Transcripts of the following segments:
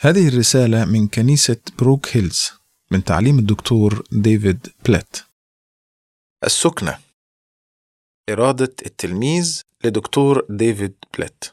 هذه الرسالة من كنيسة بروك هيلز من تعليم الدكتور ديفيد بلات السكنة إرادة التلميذ لدكتور ديفيد بلات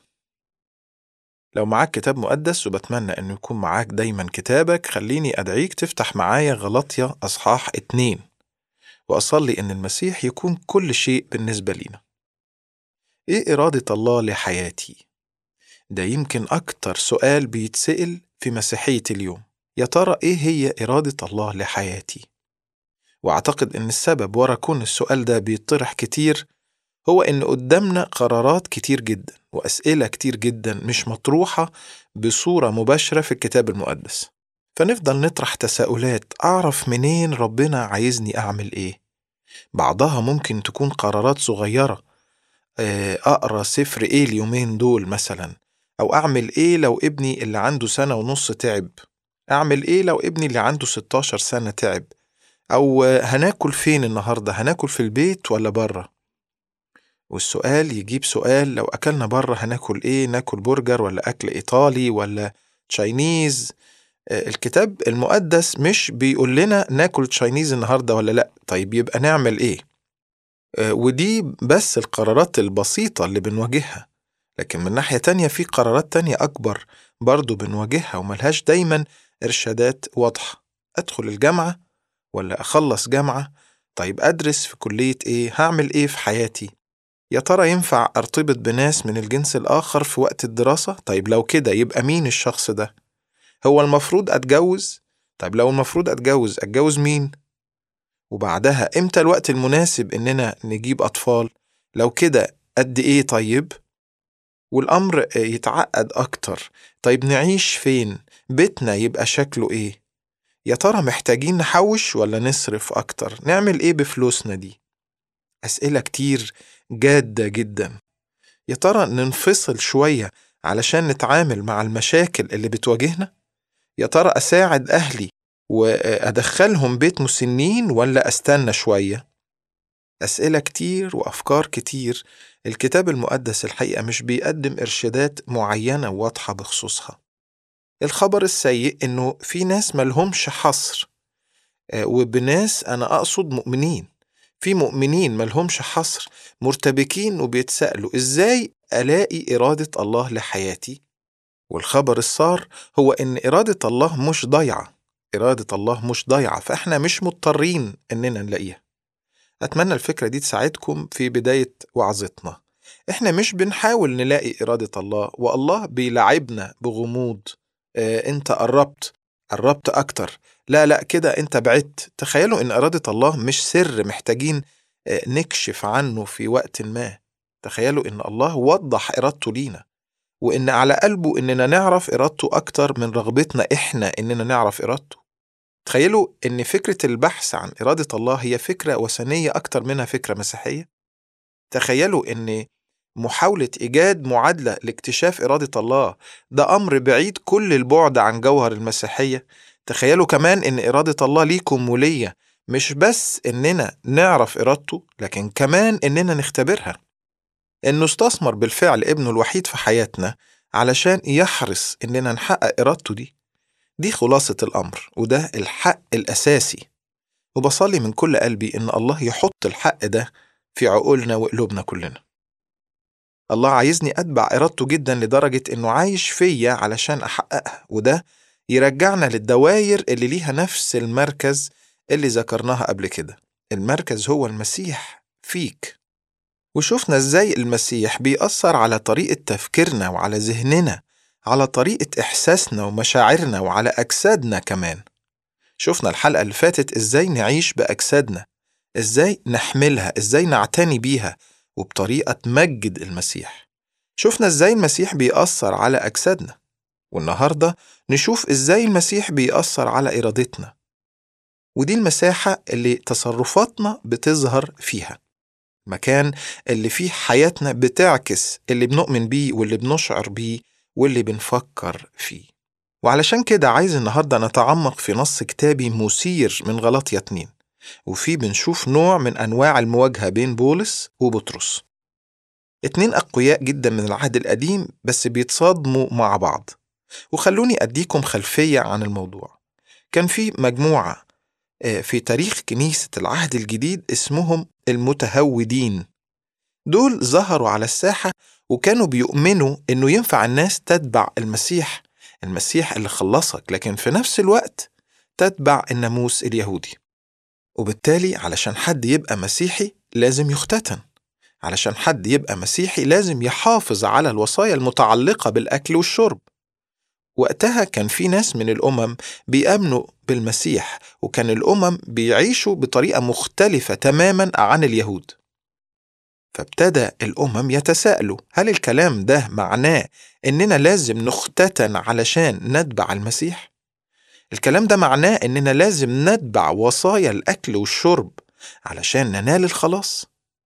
لو معاك كتاب مقدس وبتمنى إنه يكون معاك دايما كتابك خليني أدعيك تفتح معايا غلطية أصحاح اتنين وأصلي إن المسيح يكون كل شيء بالنسبة لينا إيه إرادة الله لحياتي؟ ده يمكن أكتر سؤال بيتسأل في مسيحية اليوم يا ترى إيه هي إرادة الله لحياتي؟ وأعتقد إن السبب ورا كون السؤال ده بيطرح كتير هو إن قدامنا قرارات كتير جدا وأسئلة كتير جدا مش مطروحة بصورة مباشرة في الكتاب المقدس فنفضل نطرح تساؤلات أعرف منين ربنا عايزني أعمل إيه بعضها ممكن تكون قرارات صغيرة آه، أقرأ سفر إيه اليومين دول مثلا أو أعمل إيه لو ابني اللي عنده سنة ونص تعب أعمل إيه لو ابني اللي عنده 16 سنة تعب أو آه، هناكل فين النهاردة هناكل في البيت ولا بره والسؤال يجيب سؤال لو أكلنا بره هناكل إيه ناكل برجر ولا أكل إيطالي ولا تشاينيز آه، الكتاب المقدس مش بيقول لنا ناكل تشاينيز النهاردة ولا لأ طيب يبقى نعمل إيه آه، ودي بس القرارات البسيطة اللي بنواجهها لكن من ناحية تانية في قرارات تانية أكبر برضو بنواجهها وملهاش دايما إرشادات واضحة أدخل الجامعة ولا أخلص جامعة طيب أدرس في كلية إيه هعمل إيه في حياتي يا ترى ينفع أرتبط بناس من الجنس الآخر في وقت الدراسة طيب لو كده يبقى مين الشخص ده هو المفروض أتجوز طيب لو المفروض أتجوز أتجوز مين وبعدها إمتى الوقت المناسب إننا نجيب أطفال لو كده قد إيه طيب والأمر يتعقد أكتر طيب نعيش فين بيتنا يبقى شكله إيه يا ترى محتاجين نحوش ولا نصرف أكتر نعمل إيه بفلوسنا دي أسئلة كتير جادة جدا يا ترى ننفصل شوية علشان نتعامل مع المشاكل اللي بتواجهنا يا ترى أساعد أهلي وأدخلهم بيت مسنين ولا أستنى شوية أسئلة كتير وأفكار كتير الكتاب المقدس الحقيقة مش بيقدم إرشادات معينة واضحة بخصوصها الخبر السيء إنه في ناس ملهمش حصر آه، وبناس أنا أقصد مؤمنين في مؤمنين ملهمش حصر مرتبكين وبيتسألوا إزاي ألاقي إرادة الله لحياتي والخبر السار هو إن إرادة الله مش ضايعة إرادة الله مش ضايعة فإحنا مش مضطرين إننا نلاقيها أتمنى الفكرة دي تساعدكم في بداية وعظتنا إحنا مش بنحاول نلاقي إرادة الله والله بيلعبنا بغموض آه أنت قربت قربت أكتر لا لا كده أنت بعدت تخيلوا إن إرادة الله مش سر محتاجين آه نكشف عنه في وقت ما تخيلوا إن الله وضح إرادته لينا وإن على قلبه إننا نعرف إرادته أكتر من رغبتنا إحنا إننا نعرف إرادته تخيلوا إن فكرة البحث عن إرادة الله هي فكرة وثنية أكتر منها فكرة مسيحية تخيلوا إن محاولة إيجاد معادلة لاكتشاف إرادة الله ده أمر بعيد كل البعد عن جوهر المسيحية تخيلوا كمان إن إرادة الله ليكم وليا مش بس إننا نعرف إرادته لكن كمان إننا نختبرها إنه استثمر بالفعل ابنه الوحيد في حياتنا علشان يحرص إننا نحقق إرادته دي دي خلاصة الأمر وده الحق الأساسي وبصلي من كل قلبي إن الله يحط الحق ده في عقولنا وقلوبنا كلنا الله عايزني أتبع إرادته جدا لدرجة إنه عايش فيا علشان أحققها وده يرجعنا للدواير اللي ليها نفس المركز اللي ذكرناها قبل كده المركز هو المسيح فيك وشفنا ازاي المسيح بيأثر على طريقة تفكيرنا وعلى ذهننا على طريقة إحساسنا ومشاعرنا وعلى أجسادنا كمان شفنا الحلقة اللي فاتت ازاي نعيش بأجسادنا ازاي نحملها ازاي نعتني بيها وبطريقة تمجد المسيح شفنا ازاي المسيح بيأثر على أجسادنا والنهاردة نشوف ازاي المسيح بيأثر على إرادتنا ودي المساحة اللي تصرفاتنا بتظهر فيها مكان اللي فيه حياتنا بتعكس اللي بنؤمن بيه واللي بنشعر بيه واللي بنفكر فيه وعلشان كده عايز النهاردة نتعمق في نص كتابي مثير من غلطية اتنين وفيه بنشوف نوع من أنواع المواجهة بين بولس وبطرس اتنين أقوياء جدا من العهد القديم بس بيتصادموا مع بعض وخلوني أديكم خلفية عن الموضوع كان في مجموعة آه، في تاريخ كنيسة العهد الجديد اسمهم المتهودين دول ظهروا على الساحة وكانوا بيؤمنوا إنه ينفع الناس تتبع المسيح المسيح اللي خلصك لكن في نفس الوقت تتبع الناموس اليهودي وبالتالي علشان حد يبقى مسيحي لازم يختتن علشان حد يبقى مسيحي لازم يحافظ على الوصايا المتعلقة بالأكل والشرب وقتها كان في ناس من الأمم بيأمنوا بالمسيح وكان الأمم بيعيشوا بطريقة مختلفة تماما عن اليهود فابتدى الأمم يتساءلوا هل الكلام ده معناه إننا لازم نختتن علشان نتبع المسيح؟ الكلام ده معناه إننا لازم نتبع وصايا الأكل والشرب علشان ننال الخلاص؟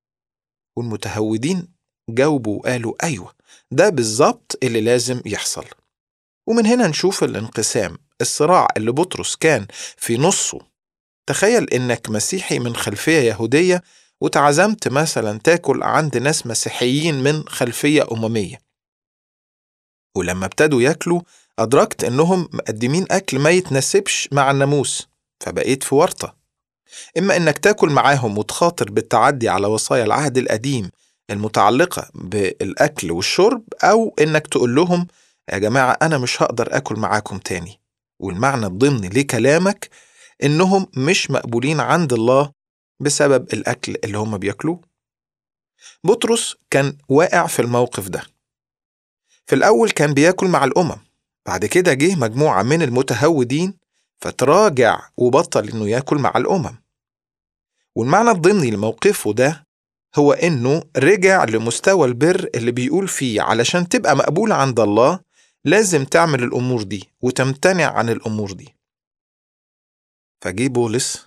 والمتهودين جاوبوا وقالوا أيوة ده بالظبط اللي لازم يحصل ومن هنا نشوف الانقسام الصراع اللي بطرس كان في نصه تخيل إنك مسيحي من خلفية يهودية وتعزمت مثلا تاكل عند ناس مسيحيين من خلفية أممية ولما ابتدوا ياكلوا أدركت إنهم مقدمين أكل ما يتناسبش مع الناموس فبقيت في ورطة إما إنك تاكل معاهم وتخاطر بالتعدي على وصايا العهد القديم المتعلقة بالأكل والشرب أو إنك تقول لهم يا جماعة أنا مش هقدر أكل معاكم تاني والمعنى الضمني لكلامك إنهم مش مقبولين عند الله بسبب الأكل اللي هم بياكلوه بطرس كان واقع في الموقف ده في الأول كان بياكل مع الأمم بعد كده جه مجموعة من المتهودين فتراجع وبطل إنه ياكل مع الأمم والمعنى الضمني لموقفه ده هو إنه رجع لمستوى البر اللي بيقول فيه علشان تبقى مقبول عند الله لازم تعمل الأمور دي وتمتنع عن الأمور دي فجي بولس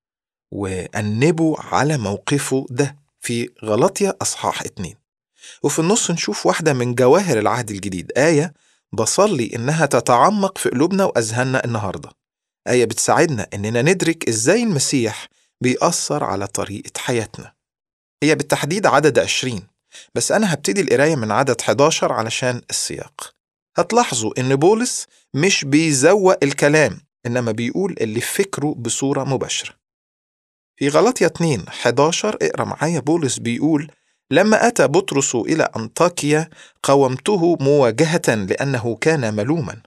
وأنبوا على موقفه ده في غلطية أصحاح اتنين وفي النص نشوف واحدة من جواهر العهد الجديد آية بصلي إنها تتعمق في قلوبنا وأذهاننا النهاردة آية بتساعدنا إننا ندرك إزاي المسيح بيأثر على طريقة حياتنا هي بالتحديد عدد عشرين بس أنا هبتدي القراية من عدد 11 علشان السياق هتلاحظوا إن بولس مش بيزوق الكلام إنما بيقول اللي في فكره بصورة مباشرة في غلطية 2 11 اقرا معايا بولس بيقول لما أتى بطرس إلى أنطاكيا قومته مواجهة لأنه كان ملوما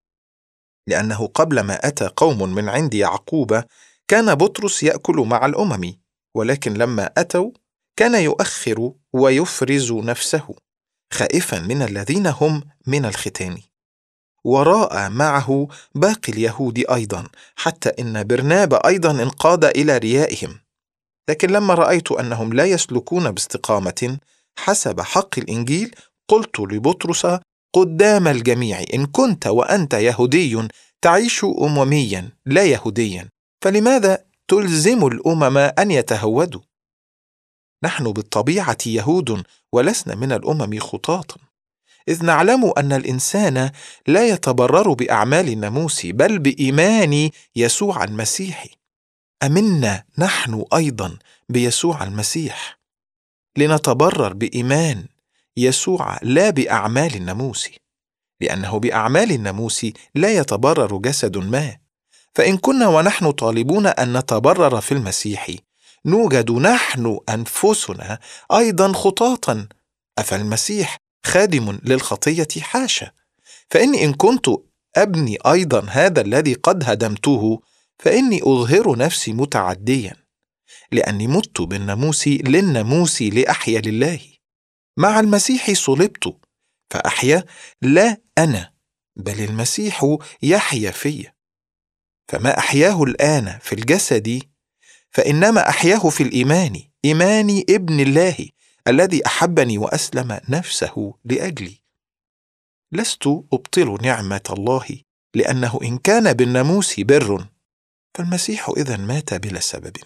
لأنه قبل ما أتى قوم من عند يعقوب كان بطرس يأكل مع الأمم ولكن لما أتوا كان يؤخر ويفرز نفسه خائفا من الذين هم من الختان وراء معه باقي اليهود ايضا حتى ان برناب ايضا انقاد الى ريائهم لكن لما رايت انهم لا يسلكون باستقامه حسب حق الانجيل قلت لبطرس قدام الجميع ان كنت وانت يهودي تعيش امميا لا يهوديا فلماذا تلزم الامم ان يتهودوا نحن بالطبيعه يهود ولسنا من الامم خطاطا اذ نعلم ان الانسان لا يتبرر باعمال الناموس بل بايمان يسوع المسيح امنا نحن ايضا بيسوع المسيح لنتبرر بايمان يسوع لا باعمال الناموس لانه باعمال الناموس لا يتبرر جسد ما فان كنا ونحن طالبون ان نتبرر في المسيح نوجد نحن انفسنا ايضا خطاطا افالمسيح خادم للخطيه حاشا فاني ان كنت ابني ايضا هذا الذي قد هدمته فاني اظهر نفسي متعديا لاني مت بالناموس للناموس لاحيا لله مع المسيح صلبت فاحيا لا انا بل المسيح يحيا في فما احياه الان في الجسد فانما احياه في الايمان ايمان ابن الله الذي احبني واسلم نفسه لاجلي لست ابطل نعمه الله لانه ان كان بالناموس بر فالمسيح اذا مات بلا سبب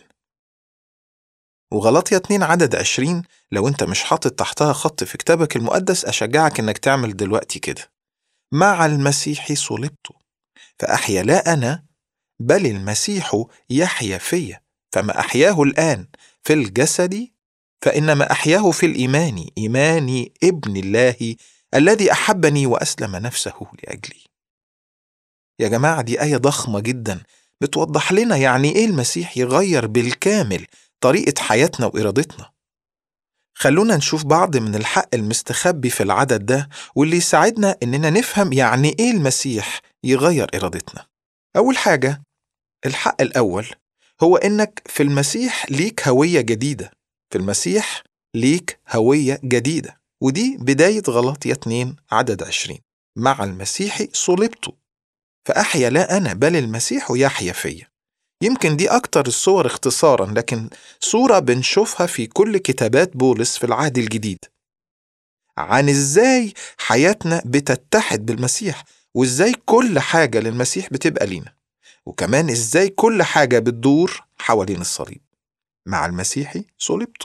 وغلطية 2 عدد 20 لو انت مش حاطط تحتها خط في كتابك المقدس اشجعك انك تعمل دلوقتي كده مع المسيح صلبت فاحيا لا انا بل المسيح يحيا فيا فما احياه الان في الجسد فانما احياه في الايمان ايمان ابن الله الذي احبني واسلم نفسه لاجلي يا جماعة دي آية ضخمة جدا بتوضح لنا يعني إيه المسيح يغير بالكامل طريقة حياتنا وإرادتنا خلونا نشوف بعض من الحق المستخبي في العدد ده واللي يساعدنا إننا نفهم يعني إيه المسيح يغير إرادتنا أول حاجة الحق الأول هو إنك في المسيح ليك هوية جديدة في المسيح ليك هوية جديدة ودي بداية غلطية 2 عدد 20 مع المسيح صلبت فأحيا لا أنا بل المسيح يحيا فيا يمكن دي أكتر الصور اختصارا لكن صورة بنشوفها في كل كتابات بولس في العهد الجديد عن إزاي حياتنا بتتحد بالمسيح وإزاي كل حاجة للمسيح بتبقى لينا وكمان إزاي كل حاجة بتدور حوالين الصليب مع المسيحي صلبته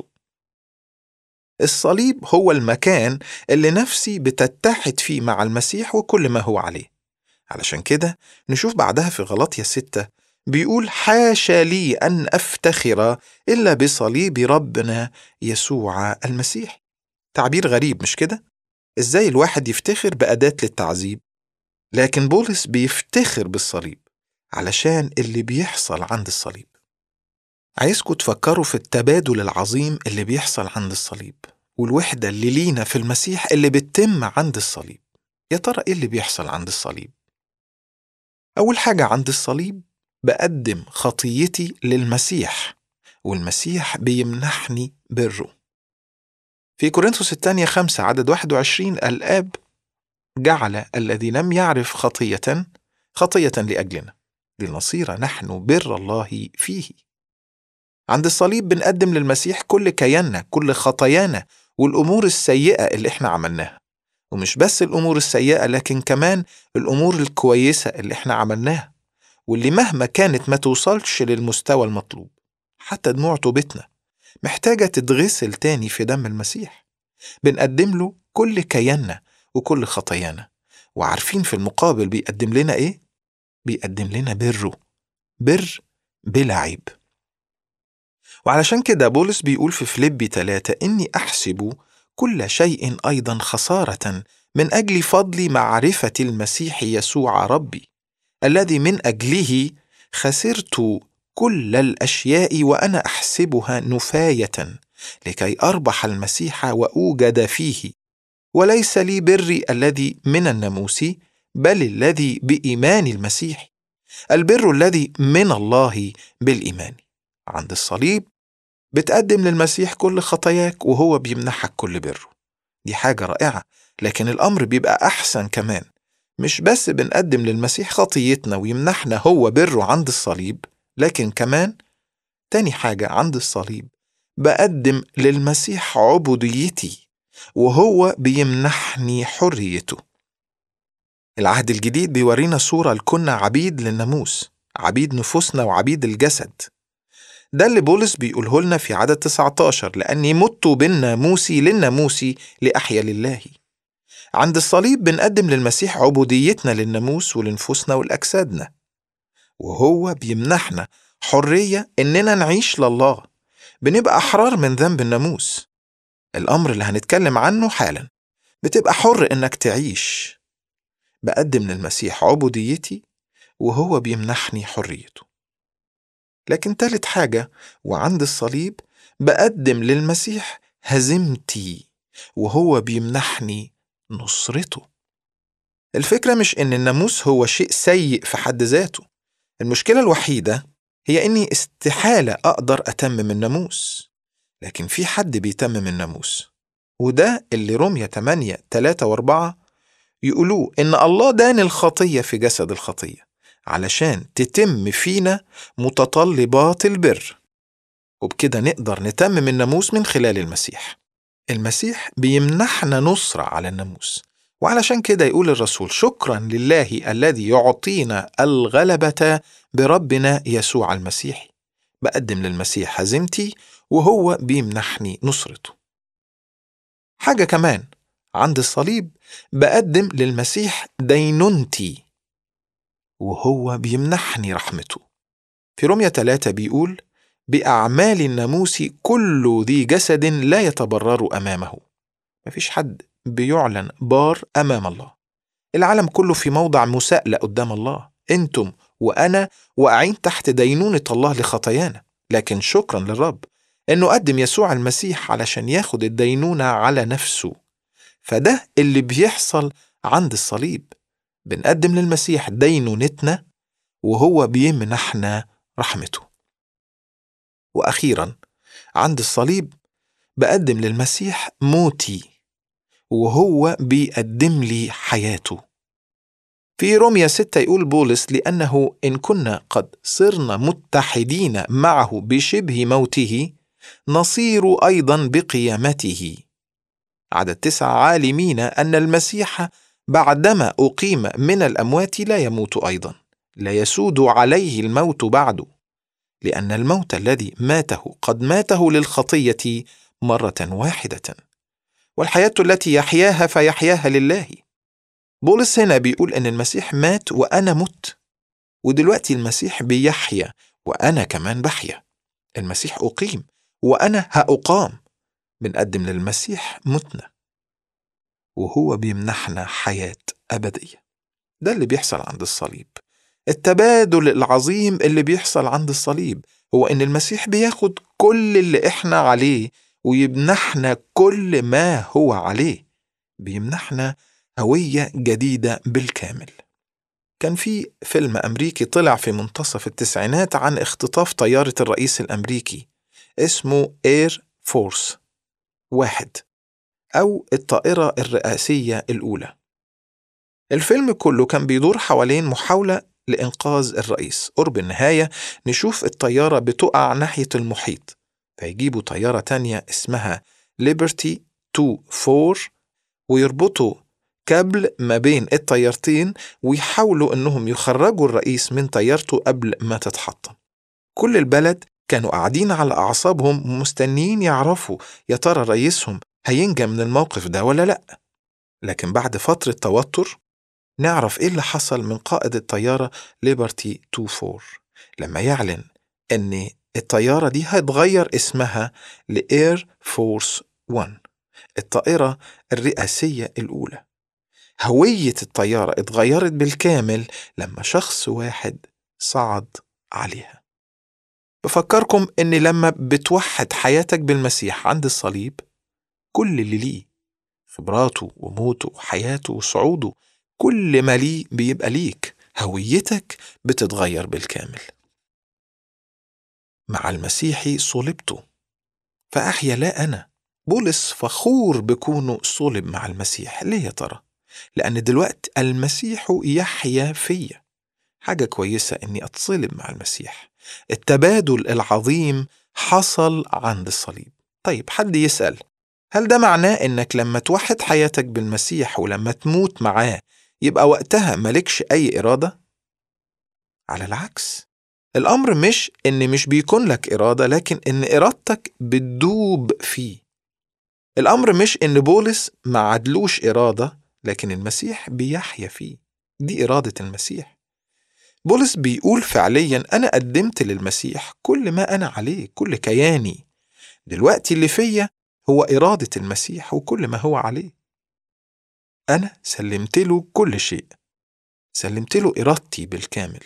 الصليب هو المكان اللي نفسي بتتحد فيه مع المسيح وكل ما هو عليه علشان كده نشوف بعدها في غلطية ستة بيقول حاشا لي أن أفتخر إلا بصليب ربنا يسوع المسيح تعبير غريب مش كده؟ إزاي الواحد يفتخر بأداة للتعذيب؟ لكن بولس بيفتخر بالصليب علشان اللي بيحصل عند الصليب عايزكم تفكروا في التبادل العظيم اللي بيحصل عند الصليب والوحدة اللي لينا في المسيح اللي بتتم عند الصليب يا ترى إيه اللي بيحصل عند الصليب؟ أول حاجة عند الصليب بقدم خطيتي للمسيح والمسيح بيمنحني بره في كورنثوس الثانية خمسة عدد 21 الآب جعل الذي لم يعرف خطية خطية لأجلنا لنصير نحن بر الله فيه عند الصليب بنقدم للمسيح كل كياننا كل خطايانا والأمور السيئة اللي احنا عملناها ومش بس الأمور السيئة لكن كمان الأمور الكويسة اللي احنا عملناها واللي مهما كانت ما توصلش للمستوى المطلوب حتى دموع توبتنا محتاجة تتغسل تاني في دم المسيح بنقدم له كل كياننا وكل خطايانا وعارفين في المقابل بيقدم لنا ايه؟ بيقدم لنا بره بر بلا عيب وعلشان كده بولس بيقول في فليبي 3 إني أحسب كل شيء أيضا خسارة من أجل فضل معرفة المسيح يسوع ربي الذي من أجله خسرت كل الأشياء وأنا أحسبها نفاية لكي أربح المسيح وأوجد فيه وليس لي بري الذي من الناموس بل الذي بإيمان المسيح البر الذي من الله بالإيمان عند الصليب بتقدم للمسيح كل خطاياك وهو بيمنحك كل بره دي حاجة رائعة لكن الأمر بيبقى أحسن كمان مش بس بنقدم للمسيح خطيتنا ويمنحنا هو بره عند الصليب لكن كمان تاني حاجة عند الصليب بقدم للمسيح عبوديتي وهو بيمنحني حريته العهد الجديد بيورينا صورة لكنا عبيد للناموس عبيد نفوسنا وعبيد الجسد ده اللي بولس بيقوله لنا في عدد 19 لأني مت بالناموس للناموس لأحيا لله عند الصليب بنقدم للمسيح عبوديتنا للناموس ولنفوسنا ولأجسادنا وهو بيمنحنا حرية إننا نعيش لله بنبقى أحرار من ذنب الناموس الأمر اللي هنتكلم عنه حالا بتبقى حر إنك تعيش بقدم للمسيح عبوديتي وهو بيمنحني حريته لكن تالت حاجة وعند الصليب بقدم للمسيح هزيمتي وهو بيمنحني نصرته الفكرة مش إن الناموس هو شيء سيء في حد ذاته المشكلة الوحيدة هي إني استحالة أقدر أتمم الناموس لكن في حد بيتمم الناموس وده اللي رمية 8 3 و4 يقولوه إن الله دان الخطية في جسد الخطية علشان تتم فينا متطلبات البر وبكده نقدر نتمم الناموس من خلال المسيح المسيح بيمنحنا نصرة على الناموس وعلشان كده يقول الرسول شكرا لله الذي يعطينا الغلبة بربنا يسوع المسيح بقدم للمسيح هزيمتي وهو بيمنحني نصرته حاجة كمان عند الصليب بقدم للمسيح دينونتي وهو بيمنحني رحمته في رمية 3 بيقول بأعمال الناموس كل ذي جسد لا يتبرر أمامه مفيش حد بيعلن بار أمام الله العالم كله في موضع مساءلة قدام الله انتم وانا واقعين تحت دينونه الله لخطايانا لكن شكرا للرب انه قدم يسوع المسيح علشان ياخد الدينونه على نفسه فده اللي بيحصل عند الصليب بنقدم للمسيح دينونتنا وهو بيمنحنا رحمته واخيرا عند الصليب بقدم للمسيح موتي وهو بيقدم لي حياته في روميا 6 يقول بولس لأنه إن كنا قد صرنا متحدين معه بشبه موته نصير أيضا بقيامته عدد تسعة عالمين أن المسيح بعدما أقيم من الأموات لا يموت أيضا لا يسود عليه الموت بعد لأن الموت الذي ماته قد ماته للخطية مرة واحدة والحياة التي يحياها فيحياها لله بولس هنا بيقول إن المسيح مات وأنا مت ودلوقتي المسيح بيحيا وأنا كمان بحيا المسيح أقيم وأنا هأقام بنقدم للمسيح متنا وهو بيمنحنا حياة أبدية ده اللي بيحصل عند الصليب التبادل العظيم اللي بيحصل عند الصليب هو إن المسيح بياخد كل اللي إحنا عليه ويمنحنا كل ما هو عليه بيمنحنا هوية جديدة بالكامل كان في فيلم أمريكي طلع في منتصف التسعينات عن اختطاف طيارة الرئيس الأمريكي اسمه إير فورس واحد أو الطائرة الرئاسية الأولى الفيلم كله كان بيدور حوالين محاولة لإنقاذ الرئيس قرب النهاية نشوف الطيارة بتقع ناحية المحيط فيجيبوا طيارة تانية اسمها ليبرتي 2 4 ويربطوا كابل ما بين الطيارتين ويحاولوا انهم يخرجوا الرئيس من طيارته قبل ما تتحطم كل البلد كانوا قاعدين على اعصابهم ومستنيين يعرفوا يا ترى رئيسهم هينجى من الموقف ده ولا لا لكن بعد فترة توتر نعرف ايه اللي حصل من قائد الطيارة ليبرتي 2 4 لما يعلن ان الطيارة دي هتغير اسمها لإير فورس 1 الطائرة الرئاسية الأولى هوية الطيارة اتغيرت بالكامل لما شخص واحد صعد عليها بفكركم إن لما بتوحد حياتك بالمسيح عند الصليب كل اللي ليه خبراته وموته وحياته وصعوده كل ما ليه بيبقى ليك هويتك بتتغير بالكامل مع المسيح صلبت فأحيا لا أنا بولس فخور بكونه صلب مع المسيح ليه يا ترى؟ لأن دلوقتي المسيح يحيا فيا حاجة كويسة إني أتصلب مع المسيح التبادل العظيم حصل عند الصليب طيب حد يسأل هل ده معناه إنك لما توحد حياتك بالمسيح ولما تموت معاه يبقى وقتها مالكش أي إرادة؟ على العكس الأمر مش إن مش بيكون لك إرادة لكن إن إرادتك بتدوب فيه الأمر مش إن بولس ما عدلوش إرادة لكن المسيح بيحيا فيه دي إرادة المسيح بولس بيقول فعليا أنا قدمت للمسيح كل ما أنا عليه كل كياني دلوقتي اللي فيا هو إرادة المسيح وكل ما هو عليه أنا سلمت له كل شيء سلمت له إرادتي بالكامل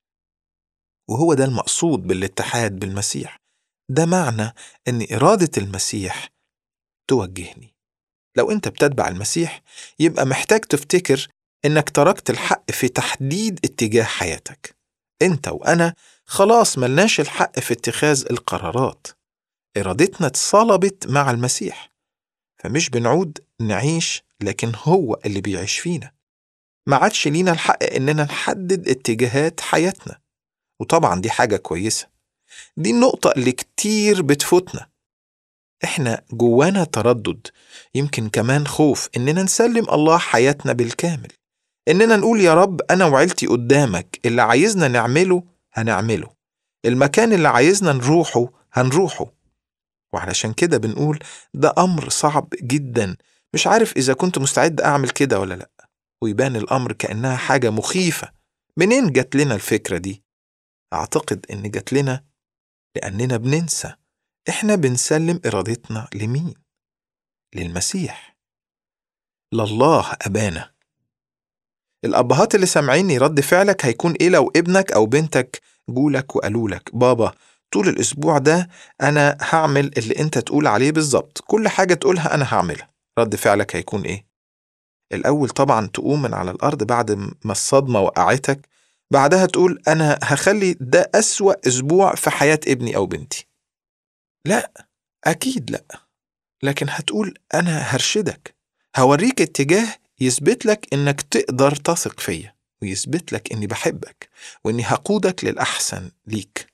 وهو ده المقصود بالاتحاد بالمسيح ده معنى ان اراده المسيح توجهني لو انت بتتبع المسيح يبقى محتاج تفتكر انك تركت الحق في تحديد اتجاه حياتك انت وانا خلاص ملناش الحق في اتخاذ القرارات ارادتنا اتصلبت مع المسيح فمش بنعود نعيش لكن هو اللي بيعيش فينا ما عادش لينا الحق اننا نحدد اتجاهات حياتنا وطبعا دي حاجة كويسة دي النقطة اللي كتير بتفوتنا احنا جوانا تردد يمكن كمان خوف اننا نسلم الله حياتنا بالكامل اننا نقول يا رب انا وعيلتي قدامك اللي عايزنا نعمله هنعمله المكان اللي عايزنا نروحه هنروحه وعلشان كده بنقول ده امر صعب جدا مش عارف اذا كنت مستعد اعمل كده ولا لا ويبان الامر كانها حاجه مخيفه منين جات لنا الفكره دي أعتقد إن جات لنا لأننا بننسى إحنا بنسلم إرادتنا لمين؟ للمسيح لله أبانا الأبهات اللي سامعيني رد فعلك هيكون إيه لو ابنك أو بنتك جولك وقالوا لك بابا طول الأسبوع ده أنا هعمل اللي أنت تقول عليه بالظبط كل حاجة تقولها أنا هعملها رد فعلك هيكون إيه؟ الأول طبعا تقوم من على الأرض بعد ما الصدمة وقعتك بعدها تقول أنا هخلي ده أسوأ أسبوع في حياة ابني أو بنتي لا أكيد لا لكن هتقول أنا هرشدك هوريك اتجاه يثبت لك إنك تقدر تثق فيا ويثبت لك إني بحبك وإني هقودك للأحسن ليك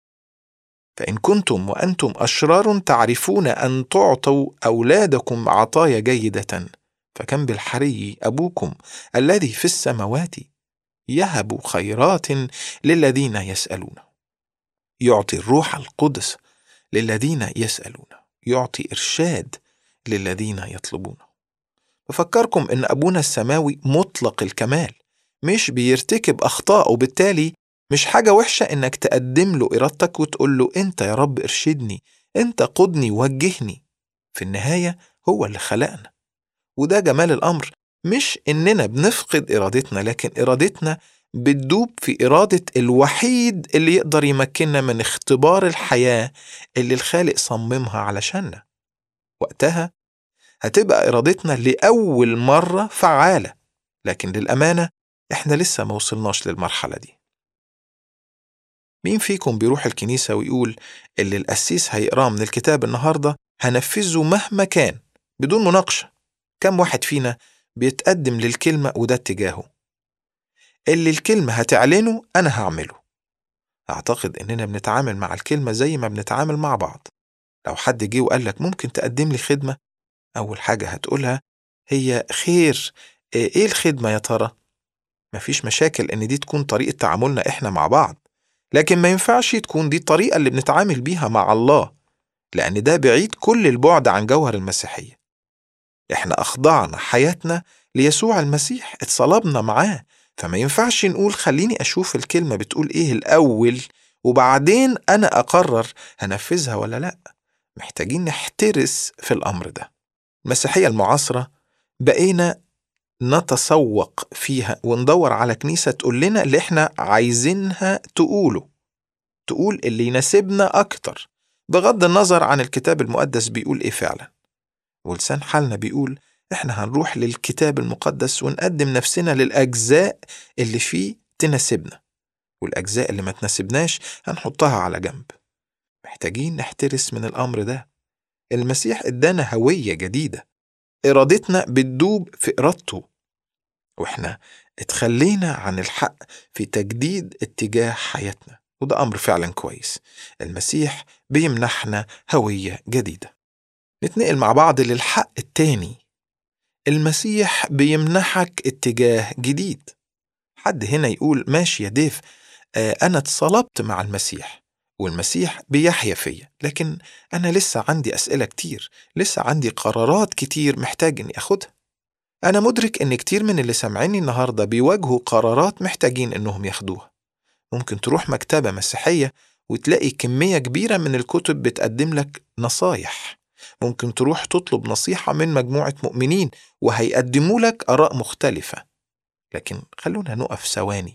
فإن كنتم وأنتم أشرار تعرفون أن تعطوا أولادكم عطايا جيدة فكم بالحري أبوكم الذي في السماوات يهب خيرات للذين يسألونه يعطي الروح القدس للذين يسألونه يعطي إرشاد للذين يطلبونه بفكركم إن أبونا السماوي مطلق الكمال مش بيرتكب أخطاء وبالتالي مش حاجة وحشة إنك تقدم له إرادتك وتقول له أنت يا رب ارشدني أنت قدني وجهني في النهاية هو اللي خلقنا وده جمال الأمر مش إننا بنفقد إرادتنا لكن إرادتنا بتدوب في إرادة الوحيد اللي يقدر يمكننا من اختبار الحياة اللي الخالق صممها علشاننا وقتها هتبقى إرادتنا لأول مرة فعالة لكن للأمانة إحنا لسه ما وصلناش للمرحلة دي مين فيكم بيروح الكنيسة ويقول اللي القسيس هيقراه من الكتاب النهاردة هنفذه مهما كان بدون مناقشة كم واحد فينا بيتقدم للكلمة وده اتجاهه اللي الكلمة هتعلنه أنا هعمله أعتقد إننا بنتعامل مع الكلمة زي ما بنتعامل مع بعض لو حد جه وقال لك ممكن تقدم لي خدمة أول حاجة هتقولها هي خير إيه الخدمة يا ترى؟ مفيش مشاكل إن دي تكون طريقة تعاملنا إحنا مع بعض لكن ما ينفعش تكون دي الطريقة اللي بنتعامل بيها مع الله لأن ده بعيد كل البعد عن جوهر المسيحية إحنا أخضعنا حياتنا ليسوع المسيح اتصلبنا معاه فما ينفعش نقول خليني أشوف الكلمة بتقول إيه الأول وبعدين أنا أقرر هنفذها ولا لأ محتاجين نحترس في الأمر ده المسيحية المعاصرة بقينا نتسوق فيها وندور على كنيسة تقول لنا اللي احنا عايزينها تقوله تقول اللي يناسبنا أكتر بغض النظر عن الكتاب المقدس بيقول إيه فعلا ولسان حالنا بيقول احنا هنروح للكتاب المقدس ونقدم نفسنا للأجزاء اللي فيه تناسبنا والأجزاء اللي ما تناسبناش هنحطها على جنب محتاجين نحترس من الأمر ده المسيح ادانا هوية جديدة إرادتنا بتدوب في إرادته وإحنا اتخلينا عن الحق في تجديد اتجاه حياتنا وده أمر فعلا كويس المسيح بيمنحنا هوية جديدة نتنقل مع بعض للحق التاني المسيح بيمنحك اتجاه جديد حد هنا يقول ماشي يا ديف آه أنا اتصلبت مع المسيح والمسيح بيحيا فيا لكن أنا لسه عندي أسئلة كتير لسه عندي قرارات كتير محتاج إني أخدها أنا مدرك إن كتير من اللي سامعيني النهاردة بيواجهوا قرارات محتاجين إنهم ياخدوها ممكن تروح مكتبة مسيحية وتلاقي كمية كبيرة من الكتب بتقدم لك نصايح ممكن تروح تطلب نصيحة من مجموعة مؤمنين وهيقدموا لك آراء مختلفة لكن خلونا نقف ثواني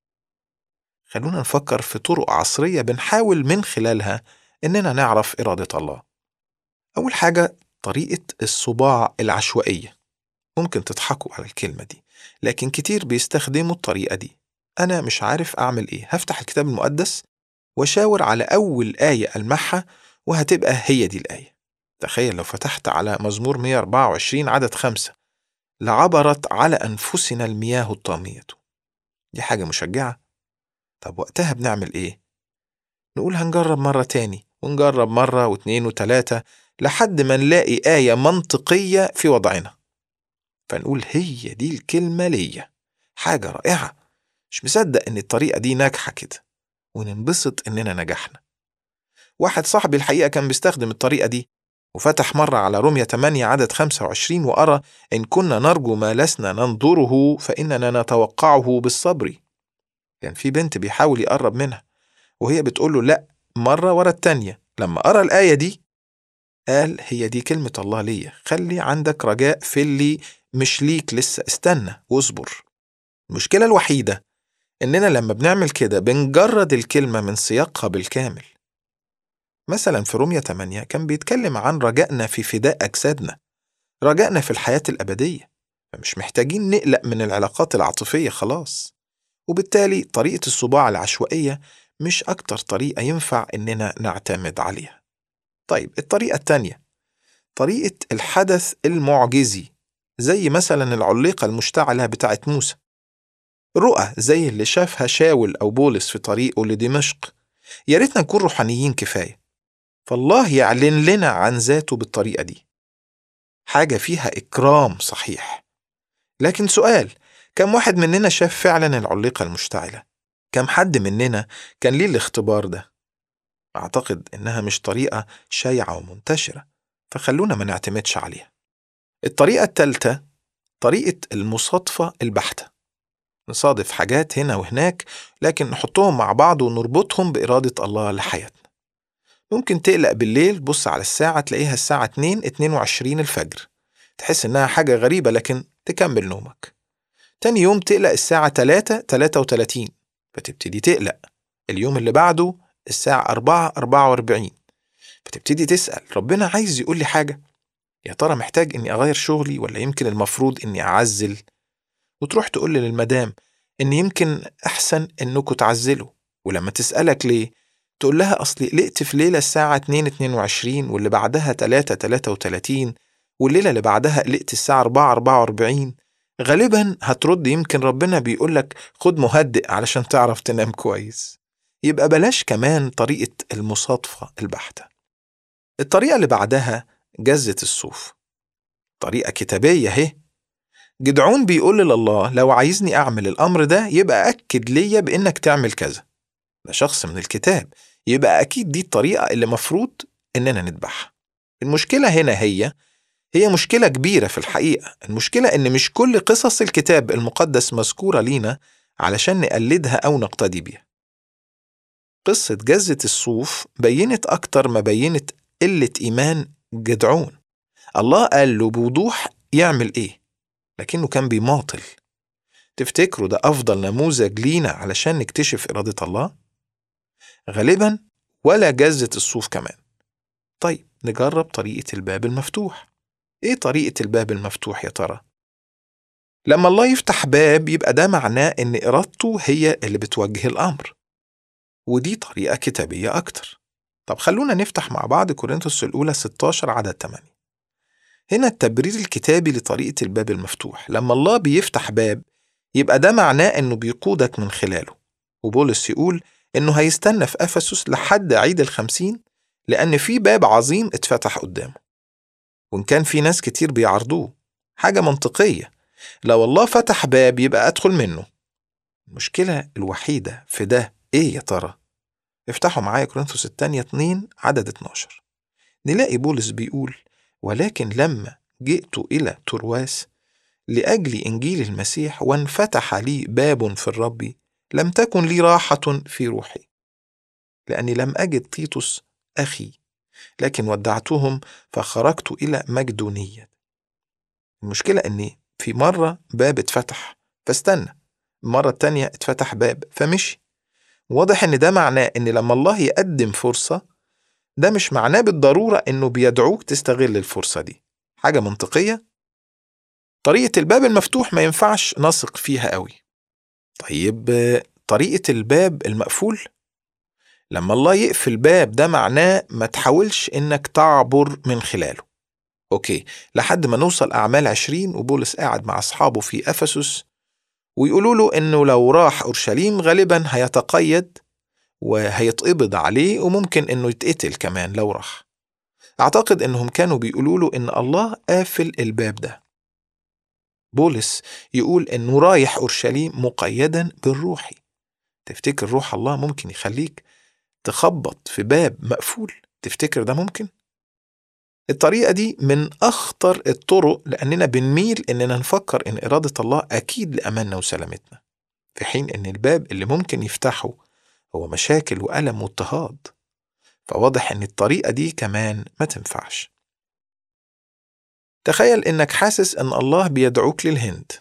خلونا نفكر في طرق عصرية بنحاول من خلالها إننا نعرف إرادة الله أول حاجة طريقة الصباع العشوائية ممكن تضحكوا على الكلمة دي لكن كتير بيستخدموا الطريقة دي أنا مش عارف أعمل إيه هفتح الكتاب المقدس وشاور على أول آية ألمحها وهتبقى هي دي الآية تخيل لو فتحت على مزمور 124 عدد خمسة لعبرت على أنفسنا المياه الطامية دي حاجة مشجعة طب وقتها بنعمل إيه؟ نقول هنجرب مرة تاني ونجرب مرة واتنين وتلاتة لحد ما نلاقي آية منطقية في وضعنا فنقول هي دي الكلمة ليا حاجة رائعة مش مصدق إن الطريقة دي ناجحة كده وننبسط إننا نجحنا واحد صاحبي الحقيقة كان بيستخدم الطريقة دي وفتح مرة على رمية 8 عدد 25 وأرى إن كنا نرجو ما لسنا ننظره فإننا نتوقعه بالصبر كان في بنت بيحاول يقرب منها وهي بتقول له لأ مرة ورا التانية لما أرى الآية دي قال هي دي كلمة الله ليا خلي عندك رجاء في اللي مش ليك لسه استنى واصبر المشكلة الوحيدة إننا لما بنعمل كده بنجرد الكلمة من سياقها بالكامل مثلا في رومية 8 كان بيتكلم عن رجائنا في فداء أجسادنا رجائنا في الحياة الأبدية فمش محتاجين نقلق من العلاقات العاطفية خلاص وبالتالي طريقة الصباع العشوائية مش أكتر طريقة ينفع إننا نعتمد عليها طيب الطريقة التانية طريقة الحدث المعجزي زي مثلا العليقة المشتعلة بتاعت موسى رؤى زي اللي شافها شاول أو بولس في طريقه لدمشق يا ريتنا نكون روحانيين كفاية فالله يعلن لنا عن ذاته بالطريقة دي حاجة فيها إكرام صحيح لكن سؤال كم واحد مننا شاف فعلا العليقة المشتعلة؟ كم حد مننا كان ليه الاختبار ده؟ أعتقد إنها مش طريقة شائعة ومنتشرة فخلونا ما نعتمدش عليها الطريقة الثالثة طريقة المصادفة البحتة نصادف حاجات هنا وهناك لكن نحطهم مع بعض ونربطهم بإرادة الله لحياتنا ممكن تقلق بالليل بص على الساعة تلاقيها الساعة 2 22 الفجر تحس إنها حاجة غريبة لكن تكمل نومك تاني يوم تقلق الساعة 3 33 فتبتدي تقلق اليوم اللي بعده الساعة 4 44 فتبتدي تسأل ربنا عايز يقول لي حاجة يا ترى محتاج إني أغير شغلي ولا يمكن المفروض إني أعزل وتروح تقول للمدام إن يمكن أحسن إنكوا تعزلوا ولما تسألك ليه تقول لها أصلي قلقت في ليلة الساعة 2 22 واللي بعدها 3 33 والليلة اللي بعدها قلقت الساعة 4 44 غالبا هترد يمكن ربنا بيقول لك خد مهدئ علشان تعرف تنام كويس يبقى بلاش كمان طريقة المصادفة البحتة الطريقة اللي بعدها جزة الصوف طريقة كتابية اهي جدعون بيقول لله لو عايزني أعمل الأمر ده يبقى أكد ليا بإنك تعمل كذا ده شخص من الكتاب يبقى أكيد دي الطريقة اللي مفروض إننا نتبعها المشكلة هنا هي هي مشكلة كبيرة في الحقيقة المشكلة إن مش كل قصص الكتاب المقدس مذكورة لينا علشان نقلدها أو نقتدي بيها قصة جزة الصوف بينت أكتر ما بينت قلة إيمان جدعون الله قال له بوضوح يعمل إيه لكنه كان بيماطل تفتكروا ده أفضل نموذج لينا علشان نكتشف إرادة الله؟ غالبا ولا جزة الصوف كمان طيب نجرب طريقة الباب المفتوح إيه طريقة الباب المفتوح يا ترى؟ لما الله يفتح باب يبقى ده معناه إن إرادته هي اللي بتوجه الأمر ودي طريقة كتابية أكتر طب خلونا نفتح مع بعض كورنثوس الأولى 16 عدد 8 هنا التبرير الكتابي لطريقة الباب المفتوح لما الله بيفتح باب يبقى ده معناه إنه بيقودك من خلاله وبولس يقول إنه هيستنى في أفسس لحد عيد الخمسين لأن في باب عظيم اتفتح قدامه وإن كان في ناس كتير بيعرضوه حاجة منطقية لو الله فتح باب يبقى أدخل منه المشكلة الوحيدة في ده إيه يا ترى؟ افتحوا معايا كورنثوس الثانية 2 عدد 12 نلاقي بولس بيقول ولكن لما جئت إلى ترواس لأجل إنجيل المسيح وانفتح لي باب في الرب لم تكن لي راحة في روحي لأني لم أجد تيتوس أخي لكن ودعتهم فخرجت إلى مقدونية المشكلة أني في مرة باب اتفتح فاستنى المرة التانية اتفتح باب فمشي واضح ان ده معناه ان لما الله يقدم فرصة ده مش معناه بالضرورة انه بيدعوك تستغل الفرصة دي حاجة منطقية طريقة الباب المفتوح ما ينفعش نثق فيها قوي طيب طريقة الباب المقفول لما الله يقفل باب ده معناه ما تحاولش انك تعبر من خلاله اوكي لحد ما نوصل اعمال عشرين وبولس قاعد مع اصحابه في افسس ويقولوا له انه لو راح اورشليم غالبا هيتقيد وهيتقبض عليه وممكن انه يتقتل كمان لو راح اعتقد انهم كانوا بيقولوا له ان الله قافل الباب ده بولس يقول انه رايح اورشليم مقيدا بالروحي تفتكر روح الله ممكن يخليك تخبط في باب مقفول تفتكر ده ممكن الطريقة دي من أخطر الطرق لأننا بنميل إننا نفكر إن إرادة الله أكيد لأماننا وسلامتنا في حين إن الباب اللي ممكن يفتحه هو مشاكل وألم واضطهاد فواضح إن الطريقة دي كمان ما تنفعش تخيل إنك حاسس إن الله بيدعوك للهند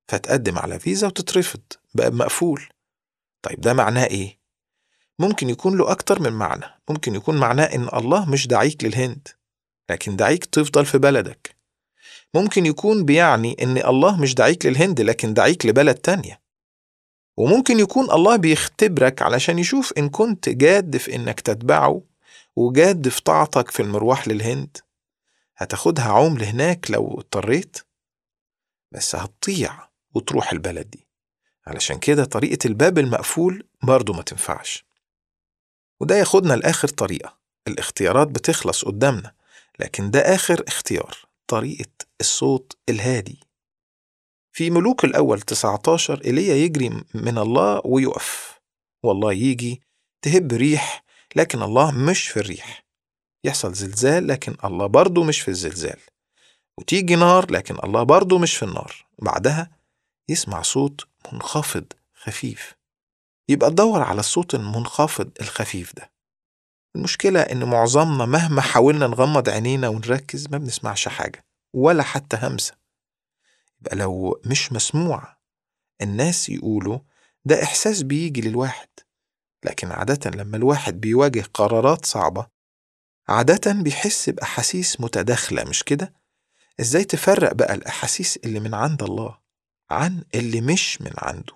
فتقدم على فيزا وتترفض بقى مقفول طيب ده معناه إيه؟ ممكن يكون له أكتر من معنى ممكن يكون معناه إن الله مش دعيك للهند لكن دعيك تفضل في بلدك ممكن يكون بيعني إن الله مش دعيك للهند لكن دعيك لبلد تانية وممكن يكون الله بيختبرك علشان يشوف إن كنت جاد في إنك تتبعه وجاد في طاعتك في المروح للهند هتاخدها عمل هناك لو اضطريت بس هتطيع وتروح البلد دي علشان كده طريقة الباب المقفول برضه ما تنفعش وده ياخدنا لآخر طريقة الاختيارات بتخلص قدامنا لكن ده آخر اختيار طريقة الصوت الهادي في ملوك الأول 19 إيليا يجري من الله ويقف والله يجي تهب ريح لكن الله مش في الريح يحصل زلزال لكن الله برضه مش في الزلزال وتيجي نار لكن الله برضه مش في النار بعدها يسمع صوت منخفض خفيف يبقى تدور على الصوت المنخفض الخفيف ده المشكلة إن معظمنا مهما حاولنا نغمض عينينا ونركز ما بنسمعش حاجة ولا حتى همسة يبقى لو مش مسموع الناس يقولوا ده إحساس بيجي للواحد لكن عادة لما الواحد بيواجه قرارات صعبة عادة بيحس بأحاسيس متداخلة مش كده؟ إزاي تفرق بقى الأحاسيس اللي من عند الله عن اللي مش من عنده؟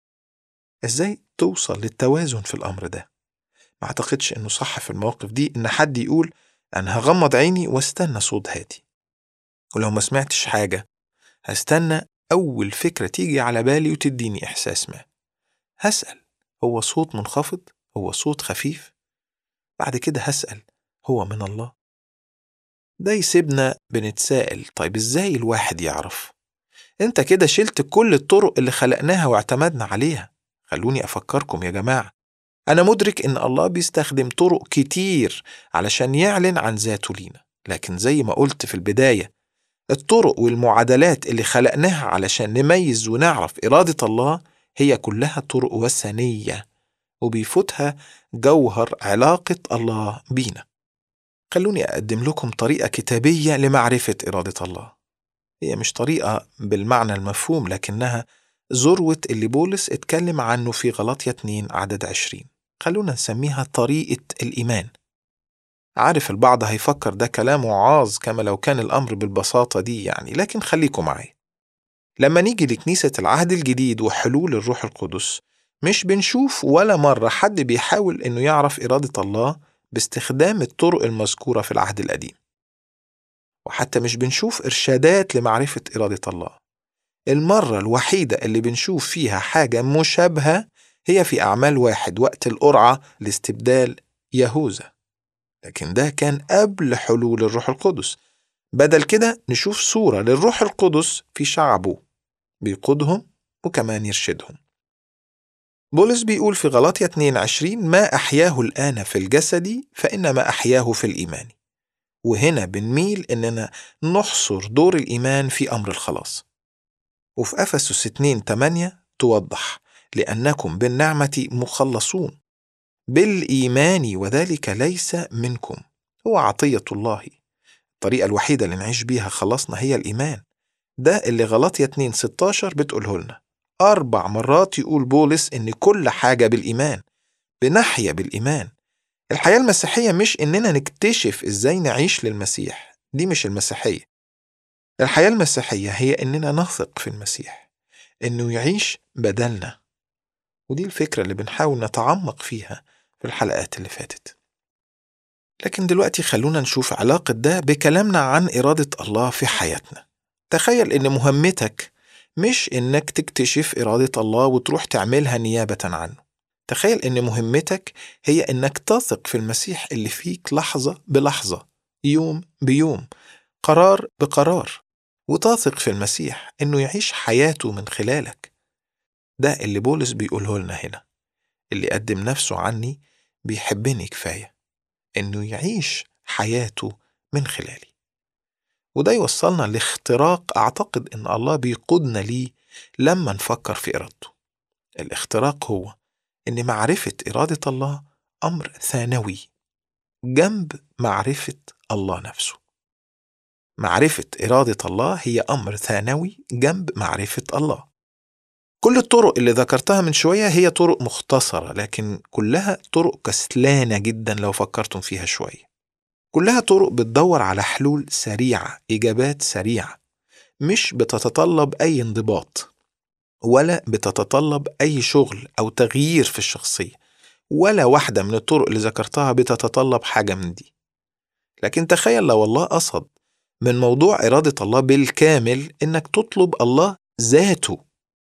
إزاي توصل للتوازن في الأمر ده؟ ما أعتقدش إنه صح في المواقف دي إن حد يقول أنا هغمض عيني واستنى صوت هادي ولو ما سمعتش حاجة هستنى أول فكرة تيجي على بالي وتديني إحساس ما هسأل هو صوت منخفض؟ هو صوت خفيف؟ بعد كده هسأل هو من الله؟ ده يسيبنا بنتسائل طيب إزاي الواحد يعرف؟ أنت كده شلت كل الطرق اللي خلقناها واعتمدنا عليها خلوني أفكركم يا جماعة أنا مدرك إن الله بيستخدم طرق كتير علشان يعلن عن ذاته لينا لكن زي ما قلت في البداية الطرق والمعادلات اللي خلقناها علشان نميز ونعرف إرادة الله هي كلها طرق وثنية وبيفوتها جوهر علاقة الله بينا خلوني أقدم لكم طريقة كتابية لمعرفة إرادة الله هي مش طريقة بالمعنى المفهوم لكنها ذروة اللي بولس اتكلم عنه في غلطية 2 عدد 20 خلونا نسميها طريقة الإيمان عارف البعض هيفكر ده كلام وعاظ كما لو كان الأمر بالبساطة دي يعني لكن خليكم معايا لما نيجي لكنيسة العهد الجديد وحلول الروح القدس مش بنشوف ولا مرة حد بيحاول إنه يعرف إرادة الله باستخدام الطرق المذكورة في العهد القديم وحتى مش بنشوف إرشادات لمعرفة إرادة الله المرة الوحيدة اللي بنشوف فيها حاجة مشابهة هي في أعمال واحد وقت القرعة لاستبدال يهوذا لكن ده كان قبل حلول الروح القدس بدل كده نشوف صورة للروح القدس في شعبه بيقودهم وكمان يرشدهم بولس بيقول في غلاطيا 22 ما أحياه الآن في الجسد فإنما أحياه في الإيمان وهنا بنميل إننا نحصر دور الإيمان في أمر الخلاص وفي أفسس 2 8 توضح لأنكم بالنعمة مخلصون بالإيمان وذلك ليس منكم هو عطية الله الطريقة الوحيدة اللي نعيش بيها خلصنا هي الإيمان ده اللي غلطية 2 16 بتقوله لنا أربع مرات يقول بولس إن كل حاجة بالإيمان بنحيا بالإيمان الحياة المسيحية مش إننا نكتشف إزاي نعيش للمسيح دي مش المسيحية الحياة المسيحية هي إننا نثق في المسيح إنه يعيش بدلنا ودي الفكرة اللي بنحاول نتعمق فيها في الحلقات اللي فاتت لكن دلوقتي خلونا نشوف علاقة ده بكلامنا عن إرادة الله في حياتنا تخيل إن مهمتك مش إنك تكتشف إرادة الله وتروح تعملها نيابة عنه تخيل إن مهمتك هي إنك تثق في المسيح اللي فيك لحظة بلحظة يوم بيوم قرار بقرار وتثق في المسيح إنه يعيش حياته من خلالك ده اللي بولس بيقوله لنا هنا اللي قدم نفسه عني بيحبني كفاية إنه يعيش حياته من خلالي وده يوصلنا لاختراق أعتقد إن الله بيقودنا ليه لما نفكر في إرادته الاختراق هو إن معرفة إرادة الله أمر ثانوي جنب معرفة الله نفسه معرفة إرادة الله هي أمر ثانوي جنب معرفة الله كل الطرق اللي ذكرتها من شوية هي طرق مختصرة لكن كلها طرق كسلانة جدا لو فكرتم فيها شوية كلها طرق بتدور على حلول سريعة إجابات سريعة مش بتتطلب أي انضباط ولا بتتطلب أي شغل أو تغيير في الشخصية ولا واحدة من الطرق اللي ذكرتها بتتطلب حاجة من دي لكن تخيل لو الله قصد من موضوع إرادة الله بالكامل إنك تطلب الله ذاته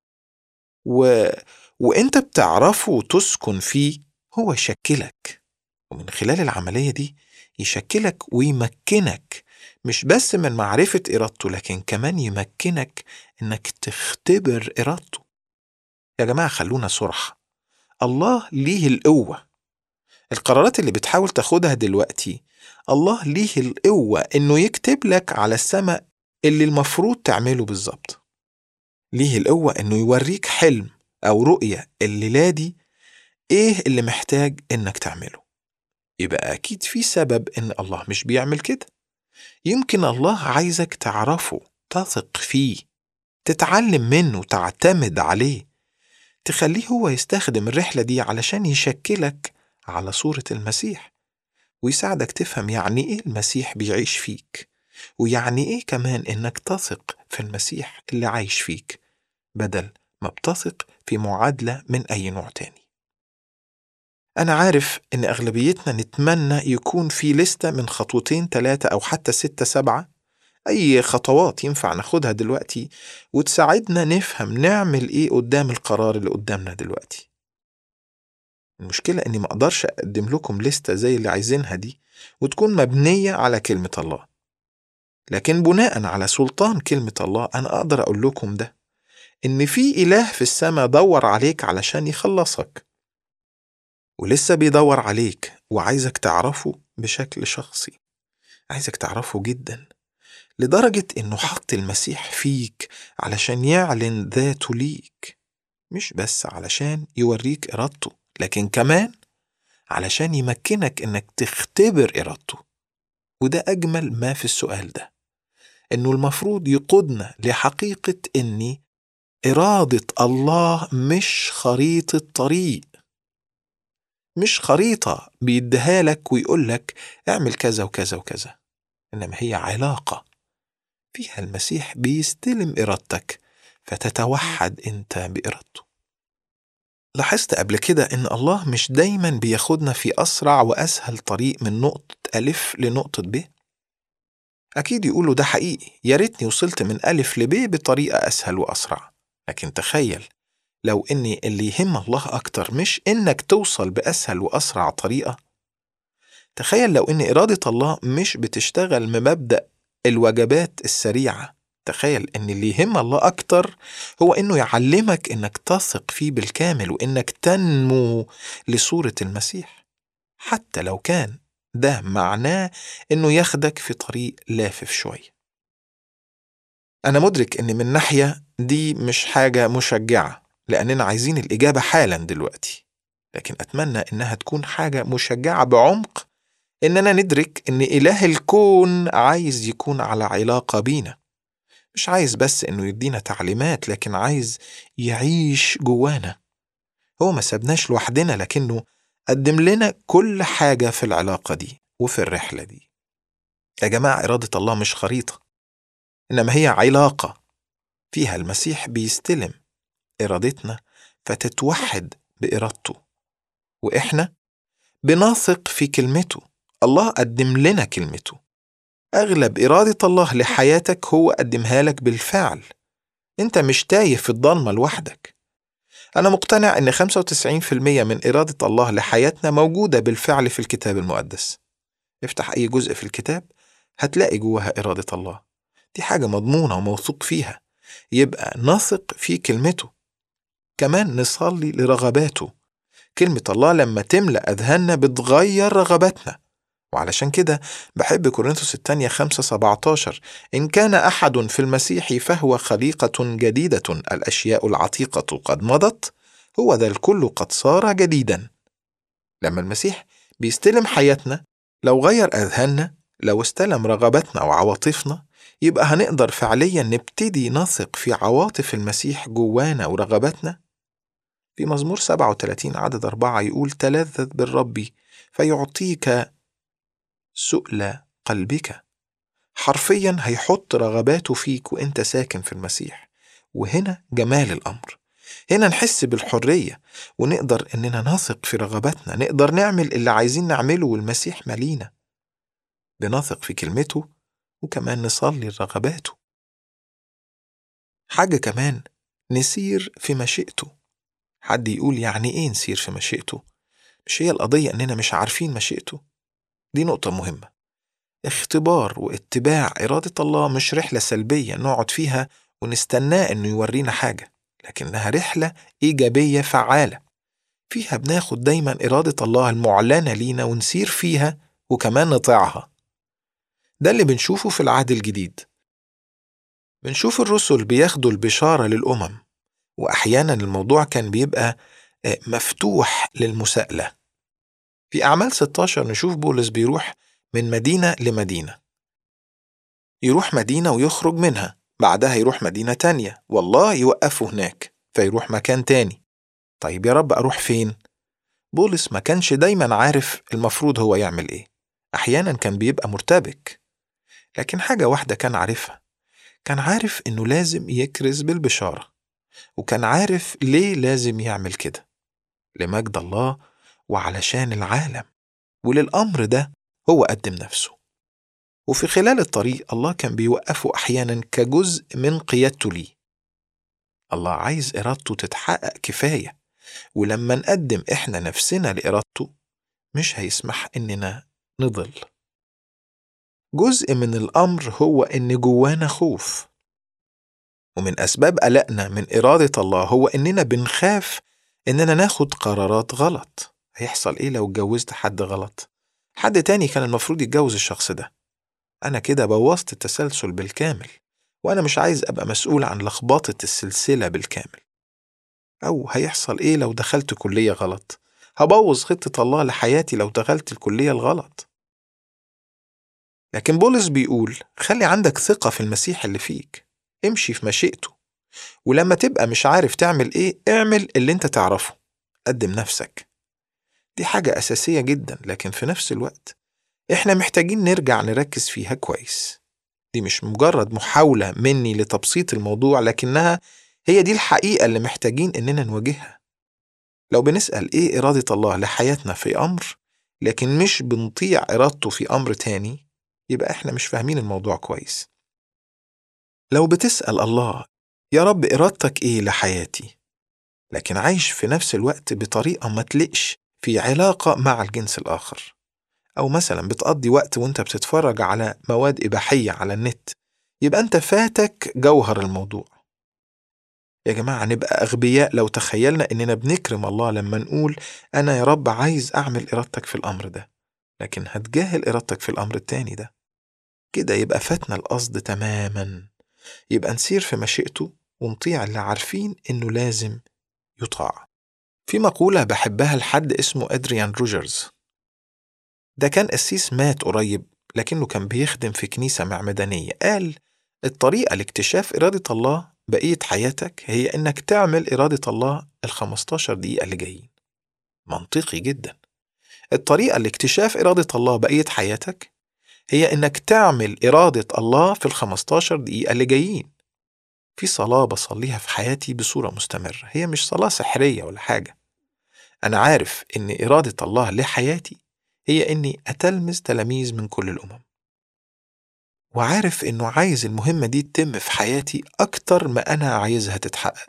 و... وإنت بتعرفه وتسكن فيه هو يشكلك ومن خلال العملية دي يشكلك ويمكنك مش بس من معرفة إرادته لكن كمان يمكنك إنك تختبر إرادته يا جماعة خلونا صرحة الله ليه القوة القرارات اللي بتحاول تاخدها دلوقتي الله ليه القوة إنه يكتب لك على السماء اللي المفروض تعمله بالظبط ليه القوة إنه يوريك حلم أو رؤية الليلة دي إيه اللي محتاج إنك تعمله يبقى أكيد في سبب إن الله مش بيعمل كده يمكن الله عايزك تعرفه تثق فيه تتعلم منه تعتمد عليه تخليه هو يستخدم الرحلة دي علشان يشكلك على صورة المسيح ويساعدك تفهم يعني إيه المسيح بيعيش فيك ويعني إيه كمان إنك تثق في المسيح اللي عايش فيك بدل ما بتثق في معادلة من أي نوع تاني أنا عارف إن أغلبيتنا نتمنى يكون في لستة من خطوتين تلاتة أو حتى ستة سبعة أي خطوات ينفع ناخدها دلوقتي وتساعدنا نفهم نعمل إيه قدام القرار اللي قدامنا دلوقتي المشكلة إني ما أقدرش أقدم لكم لستة زي اللي عايزينها دي وتكون مبنية على كلمة الله لكن بناء على سلطان كلمة الله أنا أقدر أقول لكم ده إن في إله في السماء دور عليك علشان يخلصك ولسه بيدور عليك وعايزك تعرفه بشكل شخصي عايزك تعرفه جدا لدرجة إنه حط المسيح فيك علشان يعلن ذاته ليك مش بس علشان يوريك إرادته لكن كمان علشان يمكنك إنك تختبر إرادته وده أجمل ما في السؤال ده إنه المفروض يقودنا لحقيقة إني إرادة الله مش خريطة طريق مش خريطة بيديها لك ويقول لك اعمل كذا وكذا وكذا إنما هي علاقة فيها المسيح بيستلم إرادتك فتتوحد أنت بإرادته لاحظت قبل كده إن الله مش دايما بياخدنا في أسرع وأسهل طريق من نقطة ألف لنقطة ب أكيد يقولوا ده حقيقي يا ريتني وصلت من ألف لب بطريقة أسهل وأسرع لكن تخيل لو إن اللي يهم الله أكتر مش إنك توصل بأسهل وأسرع طريقة تخيل لو إن إرادة الله مش بتشتغل بمبدأ الوجبات السريعة تخيل إن اللي يهم الله أكتر هو إنه يعلمك إنك تثق فيه بالكامل وإنك تنمو لصورة المسيح حتى لو كان ده معناه إنه ياخدك في طريق لافف شوية أنا مدرك إن من ناحية دي مش حاجة مشجعة لأننا عايزين الإجابة حالا دلوقتي لكن أتمنى إنها تكون حاجة مشجعة بعمق إننا ندرك إن إله الكون عايز يكون على علاقة بينا مش عايز بس إنه يدينا تعليمات لكن عايز يعيش جوانا هو ما سابناش لوحدنا لكنه قدم لنا كل حاجة في العلاقة دي وفي الرحلة دي يا جماعة إرادة الله مش خريطة إنما هي علاقة فيها المسيح بيستلم إرادتنا فتتوحد بإرادته وإحنا بنثق في كلمته الله قدم لنا كلمته أغلب إرادة الله لحياتك هو قدمها لك بالفعل أنت مش تايه في الضلمة لوحدك أنا مقتنع إن 95% من إرادة الله لحياتنا موجودة بالفعل في الكتاب المقدس افتح أي جزء في الكتاب هتلاقي جواها إرادة الله دي حاجة مضمونة وموثوق فيها يبقى نثق في كلمته كمان نصلي لرغباته كلمة الله لما تملأ أذهاننا بتغير رغباتنا وعلشان كده بحب كورنثوس الثانية خمسة سبعتاشر إن كان أحد في المسيح فهو خليقة جديدة الأشياء العتيقة قد مضت هو ذا الكل قد صار جديدا لما المسيح بيستلم حياتنا لو غير أذهاننا لو استلم رغباتنا وعواطفنا يبقى هنقدر فعليا نبتدي نثق في عواطف المسيح جوانا ورغباتنا في مزمور 37 عدد أربعة يقول تلذذ بالرب فيعطيك سؤل قلبك حرفيا هيحط رغباته فيك وانت ساكن في المسيح وهنا جمال الأمر هنا نحس بالحرية ونقدر إننا نثق في رغباتنا نقدر نعمل اللي عايزين نعمله والمسيح مالينا بنثق في كلمته وكمان نصلي لرغباته حاجة كمان نسير في مشيئته حد يقول يعني إيه نسير في مشيئته مش هي القضية إننا مش عارفين مشيئته دي نقطة مهمة اختبار واتباع إرادة الله مش رحلة سلبية نقعد فيها ونستناه إنه يورينا حاجة لكنها رحلة إيجابية فعالة فيها بناخد دايما إرادة الله المعلنة لينا ونسير فيها وكمان نطيعها ده اللي بنشوفه في العهد الجديد بنشوف الرسل بياخدوا البشارة للأمم وأحيانا الموضوع كان بيبقى مفتوح للمساءلة في أعمال 16 نشوف بولس بيروح من مدينة لمدينة يروح مدينة ويخرج منها بعدها يروح مدينة تانية والله يوقفه هناك فيروح مكان تاني طيب يا رب أروح فين؟ بولس ما كانش دايما عارف المفروض هو يعمل إيه أحيانا كان بيبقى مرتبك لكن حاجة واحدة كان عارفها كان عارف إنه لازم يكرز بالبشارة وكان عارف ليه لازم يعمل كده لمجد الله وعلشان العالم وللأمر ده هو قدم نفسه وفي خلال الطريق الله كان بيوقفه أحيانا كجزء من قيادته ليه الله عايز إرادته تتحقق كفاية ولما نقدم إحنا نفسنا لإرادته مش هيسمح إننا نضل جزء من الأمر هو إن جوانا خوف ومن أسباب قلقنا من إرادة الله هو إننا بنخاف إننا ناخد قرارات غلط هيحصل إيه لو اتجوزت حد غلط حد تاني كان المفروض يتجوز الشخص ده أنا كده بوظت التسلسل بالكامل وأنا مش عايز أبقى مسؤول عن لخبطة السلسلة بالكامل أو هيحصل إيه لو دخلت كلية غلط هبوظ خطة الله لحياتي لو دخلت الكلية الغلط لكن بولس بيقول خلي عندك ثقة في المسيح اللي فيك امشي في مشيئته ولما تبقى مش عارف تعمل ايه اعمل اللي انت تعرفه قدم نفسك دي حاجة أساسية جدا لكن في نفس الوقت احنا محتاجين نرجع نركز فيها كويس دي مش مجرد محاولة مني لتبسيط الموضوع لكنها هي دي الحقيقة اللي محتاجين إننا نواجهها لو بنسأل إيه إرادة الله لحياتنا في أمر لكن مش بنطيع إرادته في أمر تاني يبقى إحنا مش فاهمين الموضوع كويس لو بتسأل الله يا رب إرادتك إيه لحياتي لكن عايش في نفس الوقت بطريقة ما تلقش في علاقة مع الجنس الآخر أو مثلا بتقضي وقت وانت بتتفرج على مواد إباحية على النت يبقى أنت فاتك جوهر الموضوع يا جماعة نبقى أغبياء لو تخيلنا إننا بنكرم الله لما نقول أنا يا رب عايز أعمل إرادتك في الأمر ده لكن هتجاهل إرادتك في الأمر التاني ده كده يبقى فاتنا القصد تماما يبقى نسير في مشيئته ونطيع اللي عارفين إنه لازم يطاع في مقولة بحبها لحد اسمه أدريان روجرز ده كان قسيس مات قريب لكنه كان بيخدم في كنيسة معمدانية قال الطريقة لاكتشاف إرادة الله بقية حياتك هي إنك تعمل إرادة الله ال 15 دقيقة اللي جايين منطقي جدا الطريقة لاكتشاف إرادة الله بقية حياتك هي إنك تعمل إرادة الله في ال 15 دقيقة اللي جايين في صلاة بصليها في حياتي بصورة مستمرة هي مش صلاة سحرية ولا حاجة أنا عارف إن إرادة الله لحياتي هي إني أتلمذ تلاميذ من كل الأمم وعارف إنه عايز المهمة دي تتم في حياتي أكتر ما أنا عايزها تتحقق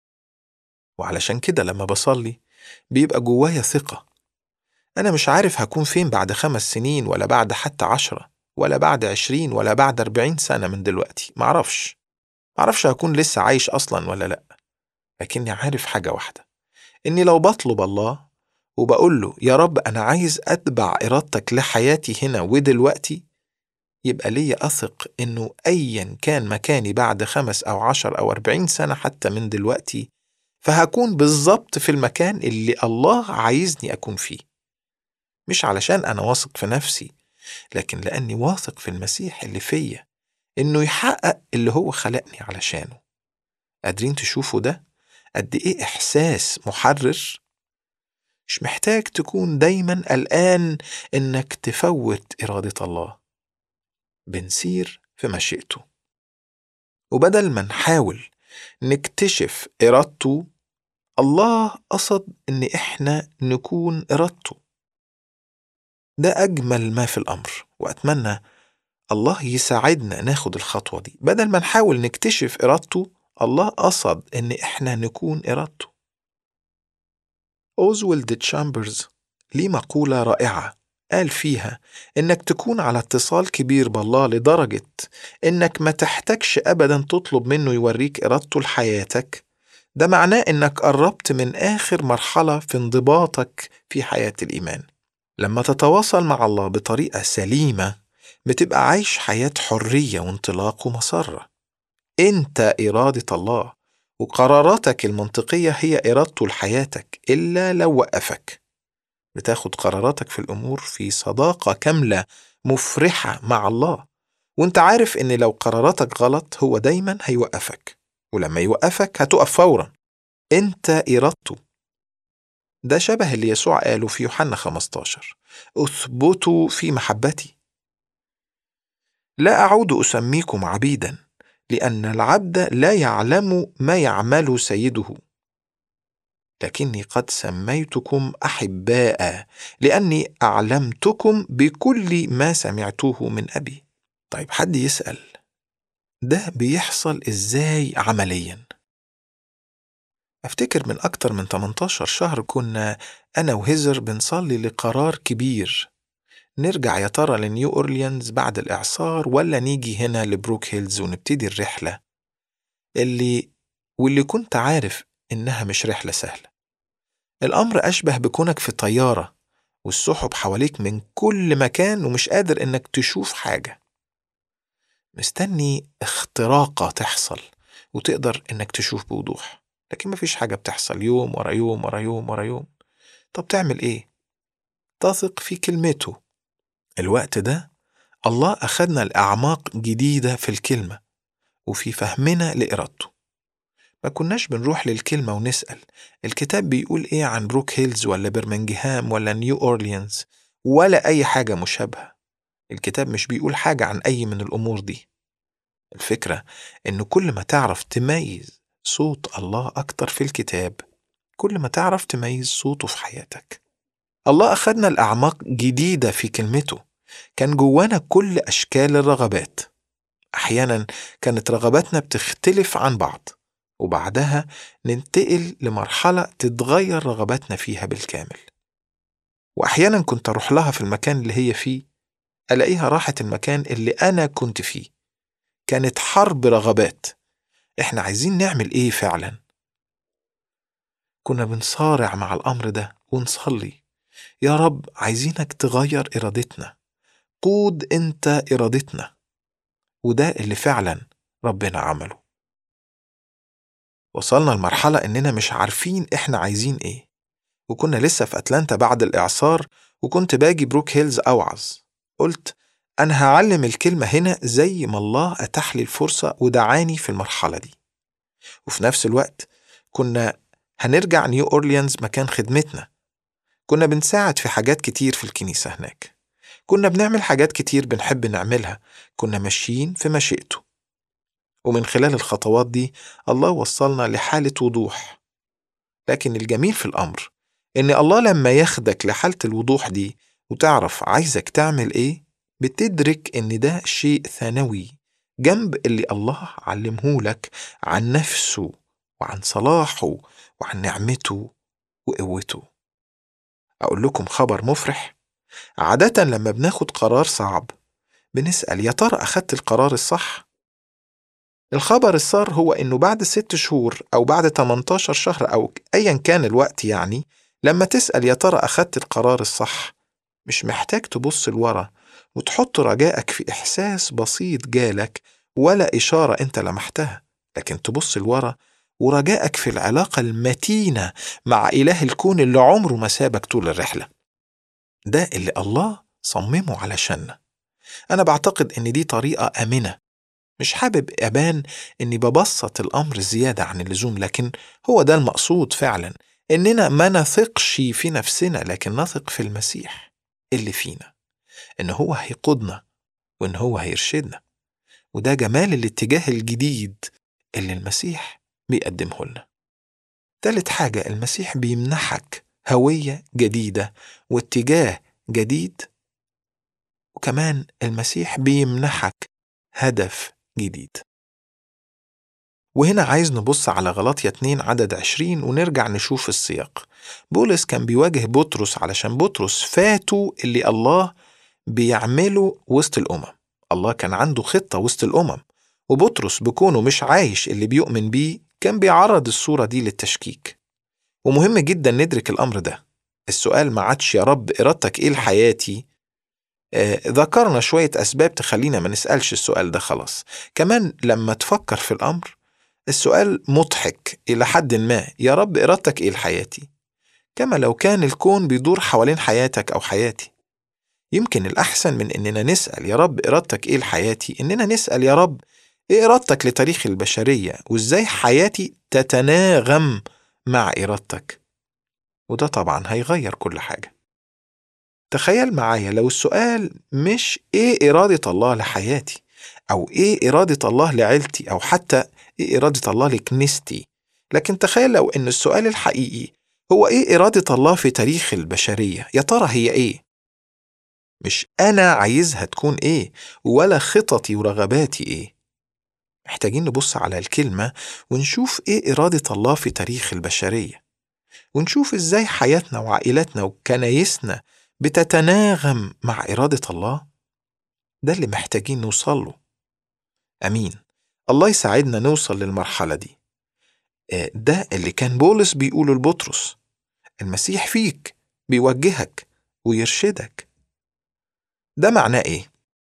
وعلشان كده لما بصلي بيبقى جوايا ثقة أنا مش عارف هكون فين بعد خمس سنين ولا بعد حتى عشرة ولا بعد عشرين ولا بعد أربعين سنة من دلوقتي معرفش معرفش هكون لسه عايش أصلا ولا لأ لكني عارف حاجة واحدة إني لو بطلب الله وبقول له يا رب أنا عايز أتبع إرادتك لحياتي هنا ودلوقتي يبقى ليا أثق إنه أيا كان مكاني بعد خمس أو عشر أو أربعين سنة حتى من دلوقتي فهكون بالظبط في المكان اللي الله عايزني أكون فيه مش علشان أنا واثق في نفسي لكن لأني واثق في المسيح اللي فيا إنه يحقق اللي هو خلقني علشانه قادرين تشوفوا ده؟ قد إيه إحساس محرر؟ مش محتاج تكون دايما قلقان إنك تفوت إرادة الله بنسير في مشيئته وبدل ما نحاول نكتشف إرادته الله قصد إن إحنا نكون إرادته ده أجمل ما في الأمر وأتمنى الله يساعدنا ناخد الخطوة دي بدل ما نحاول نكتشف إرادته الله قصد إن إحنا نكون إرادته أوزولد تشامبرز ليه مقولة رائعة قال فيها إنك تكون على اتصال كبير بالله لدرجة إنك ما تحتاجش أبدا تطلب منه يوريك إرادته لحياتك ده معناه إنك قربت من آخر مرحلة في انضباطك في حياة الإيمان لما تتواصل مع الله بطريقة سليمة بتبقى عايش حياة حرية وانطلاق ومسرة أنت إرادة الله وقراراتك المنطقية هي إرادته لحياتك إلا لو وقفك بتاخد قراراتك في الأمور في صداقة كاملة مفرحة مع الله وانت عارف ان لو قراراتك غلط هو دايما هيوقفك ولما يوقفك هتقف فورا انت إرادته ده شبه اللي يسوع قاله في يوحنا 15 اثبتوا في محبتي لا أعود أسميكم عبيدا لأن العبد لا يعلم ما يعمل سيده لكني قد سميتكم أحباء لأني أعلمتكم بكل ما سمعته من أبي طيب حد يسأل ده بيحصل إزاي عمليا؟ أفتكر من أكتر من 18 شهر كنا أنا وهزر بنصلي لقرار كبير نرجع يا ترى لنيو أورليانز بعد الإعصار ولا نيجي هنا لبروك هيلز ونبتدي الرحلة اللي واللي كنت عارف إنها مش رحلة سهلة الأمر أشبه بكونك في طيارة والسحب حواليك من كل مكان ومش قادر إنك تشوف حاجة مستني اختراقة تحصل وتقدر إنك تشوف بوضوح لكن مفيش حاجة بتحصل يوم ورا يوم ورا يوم ورا يوم طب تعمل إيه؟ تثق في كلمته الوقت ده الله أخدنا لأعماق جديدة في الكلمة وفي فهمنا لإرادته ما كناش بنروح للكلمة ونسأل الكتاب بيقول إيه عن بروك هيلز ولا برمنجهام ولا نيو أورليانز ولا أي حاجة مشابهة الكتاب مش بيقول حاجة عن أي من الأمور دي الفكرة إن كل ما تعرف تميز صوت الله أكتر في الكتاب كل ما تعرف تميز صوته في حياتك الله أخدنا لأعماق جديدة في كلمته كان جوانا كل أشكال الرغبات أحيانا كانت رغباتنا بتختلف عن بعض وبعدها ننتقل لمرحلة تتغير رغباتنا فيها بالكامل وأحيانا كنت أروح لها في المكان اللي هي فيه ألاقيها راحت المكان اللي أنا كنت فيه كانت حرب رغبات إحنا عايزين نعمل إيه فعلا كنا بنصارع مع الأمر ده ونصلي يا رب عايزينك تغير إرادتنا قود أنت إرادتنا وده اللي فعلا ربنا عمله وصلنا لمرحلة إننا مش عارفين إحنا عايزين إيه وكنا لسه في أتلانتا بعد الإعصار وكنت باجي بروك هيلز أوعظ قلت أنا هعلم الكلمة هنا زي ما الله أتاح لي الفرصة ودعاني في المرحلة دي وفي نفس الوقت كنا هنرجع نيو أورليانز مكان خدمتنا كنا بنساعد في حاجات كتير في الكنيسة هناك كنا بنعمل حاجات كتير بنحب نعملها كنا ماشيين في مشيئته ومن خلال الخطوات دي الله وصلنا لحالة وضوح لكن الجميل في الأمر إن الله لما ياخدك لحالة الوضوح دي وتعرف عايزك تعمل إيه بتدرك إن ده شيء ثانوي جنب اللي الله علمهولك عن نفسه وعن صلاحه وعن نعمته وقوته أقول لكم خبر مفرح عادة لما بناخد قرار صعب بنسأل يا ترى أخدت القرار الصح؟ الخبر السار هو إنه بعد ست شهور أو بعد 18 شهر أو أيا كان الوقت يعني لما تسأل يا ترى أخدت القرار الصح مش محتاج تبص لورا وتحط رجائك في إحساس بسيط جالك ولا إشارة أنت لمحتها لكن تبص لورا ورجائك في العلاقة المتينة مع إله الكون اللي عمره ما سابك طول الرحلة ده اللي الله صممه علشاننا أنا بعتقد إن دي طريقة آمنة مش حابب أبان إني ببسط الأمر زيادة عن اللزوم لكن هو ده المقصود فعلا إننا ما نثقش في نفسنا لكن نثق في المسيح اللي فينا إن هو هيقودنا وإن هو هيرشدنا وده جمال الاتجاه الجديد اللي المسيح بيقدمه لنا تالت حاجة المسيح بيمنحك هوية جديدة واتجاه جديد وكمان المسيح بيمنحك هدف جديد وهنا عايز نبص على غلاطيا 2 عدد 20 ونرجع نشوف السياق بولس كان بيواجه بطرس علشان بطرس فاتوا اللي الله بيعمله وسط الأمم الله كان عنده خطة وسط الأمم وبطرس بكونه مش عايش اللي بيؤمن بيه كان بيعرض الصورة دي للتشكيك ومهم جدا ندرك الأمر ده السؤال ما عادش يا رب إرادتك إيه لحياتي آه ذكرنا شوية أسباب تخلينا ما نسألش السؤال ده خلاص كمان لما تفكر في الأمر السؤال مضحك إلى حد ما يا رب إرادتك إيه لحياتي كما لو كان الكون بيدور حوالين حياتك أو حياتي يمكن الأحسن من إننا نسأل يا رب إرادتك إيه لحياتي إننا نسأل يا رب إيه إرادتك لتاريخ البشرية وإزاي حياتي تتناغم مع إرادتك وده طبعا هيغير كل حاجة تخيل معايا لو السؤال مش إيه إرادة الله لحياتي أو إيه إرادة الله لعيلتي أو حتى إيه إرادة الله لكنيستي لكن تخيل لو إن السؤال الحقيقي هو إيه إرادة الله في تاريخ البشرية يا ترى هي إيه؟ مش أنا عايزها تكون إيه ولا خططي ورغباتي إيه محتاجين نبص على الكلمة ونشوف إيه إرادة الله في تاريخ البشرية ونشوف إزاي حياتنا وعائلاتنا وكنايسنا بتتناغم مع إرادة الله ده اللي محتاجين نوصل له أمين الله يساعدنا نوصل للمرحلة دي ده اللي كان بولس بيقوله لبطرس المسيح فيك بيوجهك ويرشدك ده معناه إيه؟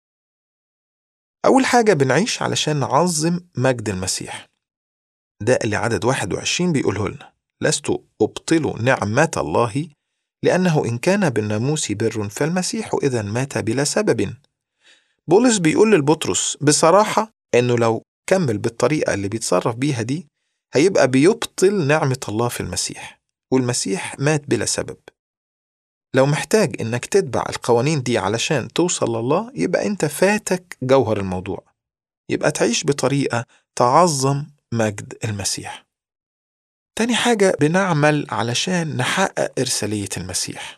أول حاجة بنعيش علشان نعظم مجد المسيح ده اللي عدد 21 بيقوله لنا لست أبطل نعمة الله لأنه إن كان بالناموس بر فالمسيح إذا مات بلا سبب بولس بيقول للبطرس بصراحة إنه لو كمل بالطريقة اللي بيتصرف بيها دي هيبقى بيبطل نعمة الله في المسيح والمسيح مات بلا سبب لو محتاج إنك تتبع القوانين دي علشان توصل لله يبقى أنت فاتك جوهر الموضوع يبقى تعيش بطريقة تعظم مجد المسيح تاني حاجة بنعمل علشان نحقق إرسالية المسيح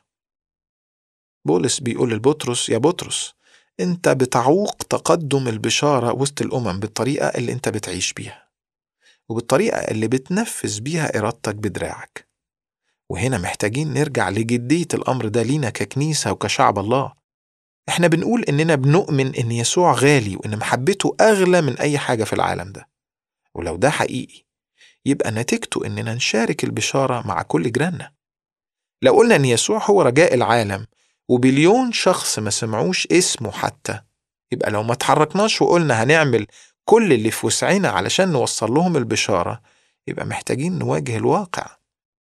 بولس بيقول لبطرس يا بطرس أنت بتعوق تقدم البشارة وسط الأمم بالطريقة اللي أنت بتعيش بيها وبالطريقة اللي بتنفذ بيها إرادتك بدراعك وهنا محتاجين نرجع لجدية الأمر ده لينا ككنيسة وكشعب الله إحنا بنقول إننا بنؤمن إن يسوع غالي وإن محبته أغلى من أي حاجة في العالم ده ولو ده حقيقي يبقى نتيجته إننا نشارك البشارة مع كل جيراننا لو قلنا إن يسوع هو رجاء العالم وبليون شخص ما سمعوش اسمه حتى يبقى لو ما تحركناش وقلنا هنعمل كل اللي في وسعنا علشان نوصل لهم البشارة يبقى محتاجين نواجه الواقع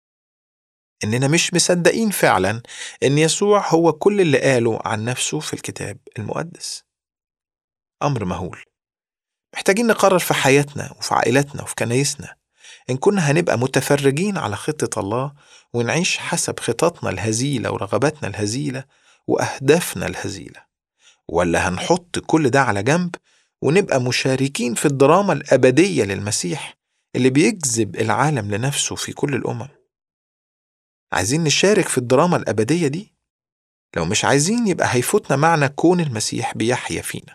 إننا مش مصدقين فعلا إن يسوع هو كل اللي قاله عن نفسه في الكتاب المقدس أمر مهول محتاجين نقرر في حياتنا وفي عائلاتنا وفي كنايسنا إن كنا هنبقى متفرجين على خطة الله ونعيش حسب خططنا الهزيلة ورغباتنا الهزيلة وأهدافنا الهزيلة ولا هنحط كل ده على جنب ونبقى مشاركين في الدراما الأبدية للمسيح اللي بيجذب العالم لنفسه في كل الأمم عايزين نشارك في الدراما الأبدية دي؟ لو مش عايزين يبقى هيفوتنا معنى كون المسيح بيحيا فينا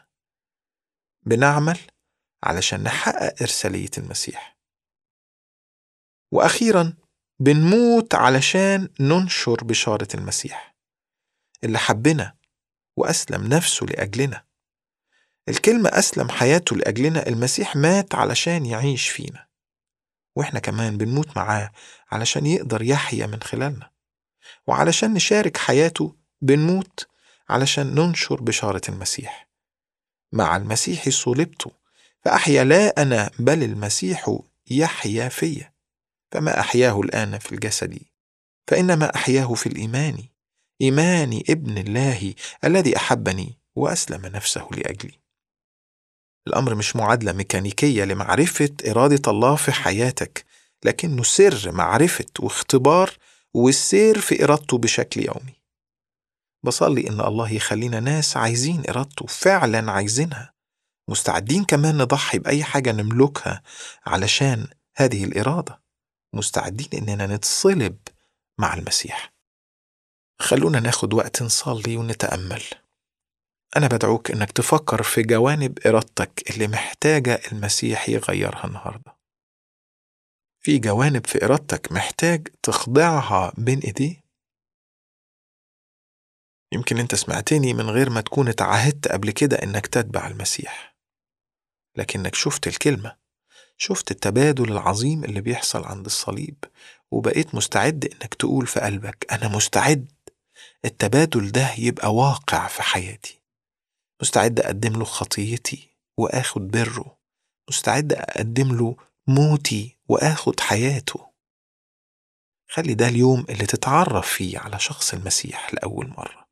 بنعمل علشان نحقق إرسالية المسيح وأخيرا بنموت علشان ننشر بشارة المسيح اللي حبنا وأسلم نفسه لأجلنا الكلمة أسلم حياته لأجلنا المسيح مات علشان يعيش فينا وإحنا كمان بنموت معاه علشان يقدر يحيا من خلالنا وعلشان نشارك حياته بنموت علشان ننشر بشارة المسيح مع المسيح صلبت فأحيا لا أنا بل المسيح يحيا فيا فما أحياه الآن في الجسد فإنما أحياه في الإيمان إيمان ابن الله الذي أحبني وأسلم نفسه لأجلي الأمر مش معادلة ميكانيكية لمعرفة إرادة الله في حياتك لكنه سر معرفة واختبار والسير في إرادته بشكل يومي بصلي إن الله يخلينا ناس عايزين إرادته فعلا عايزينها مستعدين كمان نضحي بأي حاجة نملكها علشان هذه الإرادة مستعدين إننا نتصلب مع المسيح خلونا ناخد وقت نصلي ونتأمل أنا بدعوك إنك تفكر في جوانب إرادتك اللي محتاجة المسيح يغيرها النهاردة في جوانب في إرادتك محتاج تخضعها بين إيديه يمكن أنت سمعتني من غير ما تكون اتعهدت قبل كده إنك تتبع المسيح لكنك شفت الكلمة شفت التبادل العظيم اللي بيحصل عند الصليب وبقيت مستعد إنك تقول في قلبك أنا مستعد التبادل ده يبقى واقع في حياتي مستعد أقدم له خطيتي وآخد بره مستعد أقدم له موتي وآخد حياته خلي ده اليوم اللي تتعرف فيه على شخص المسيح لأول مرة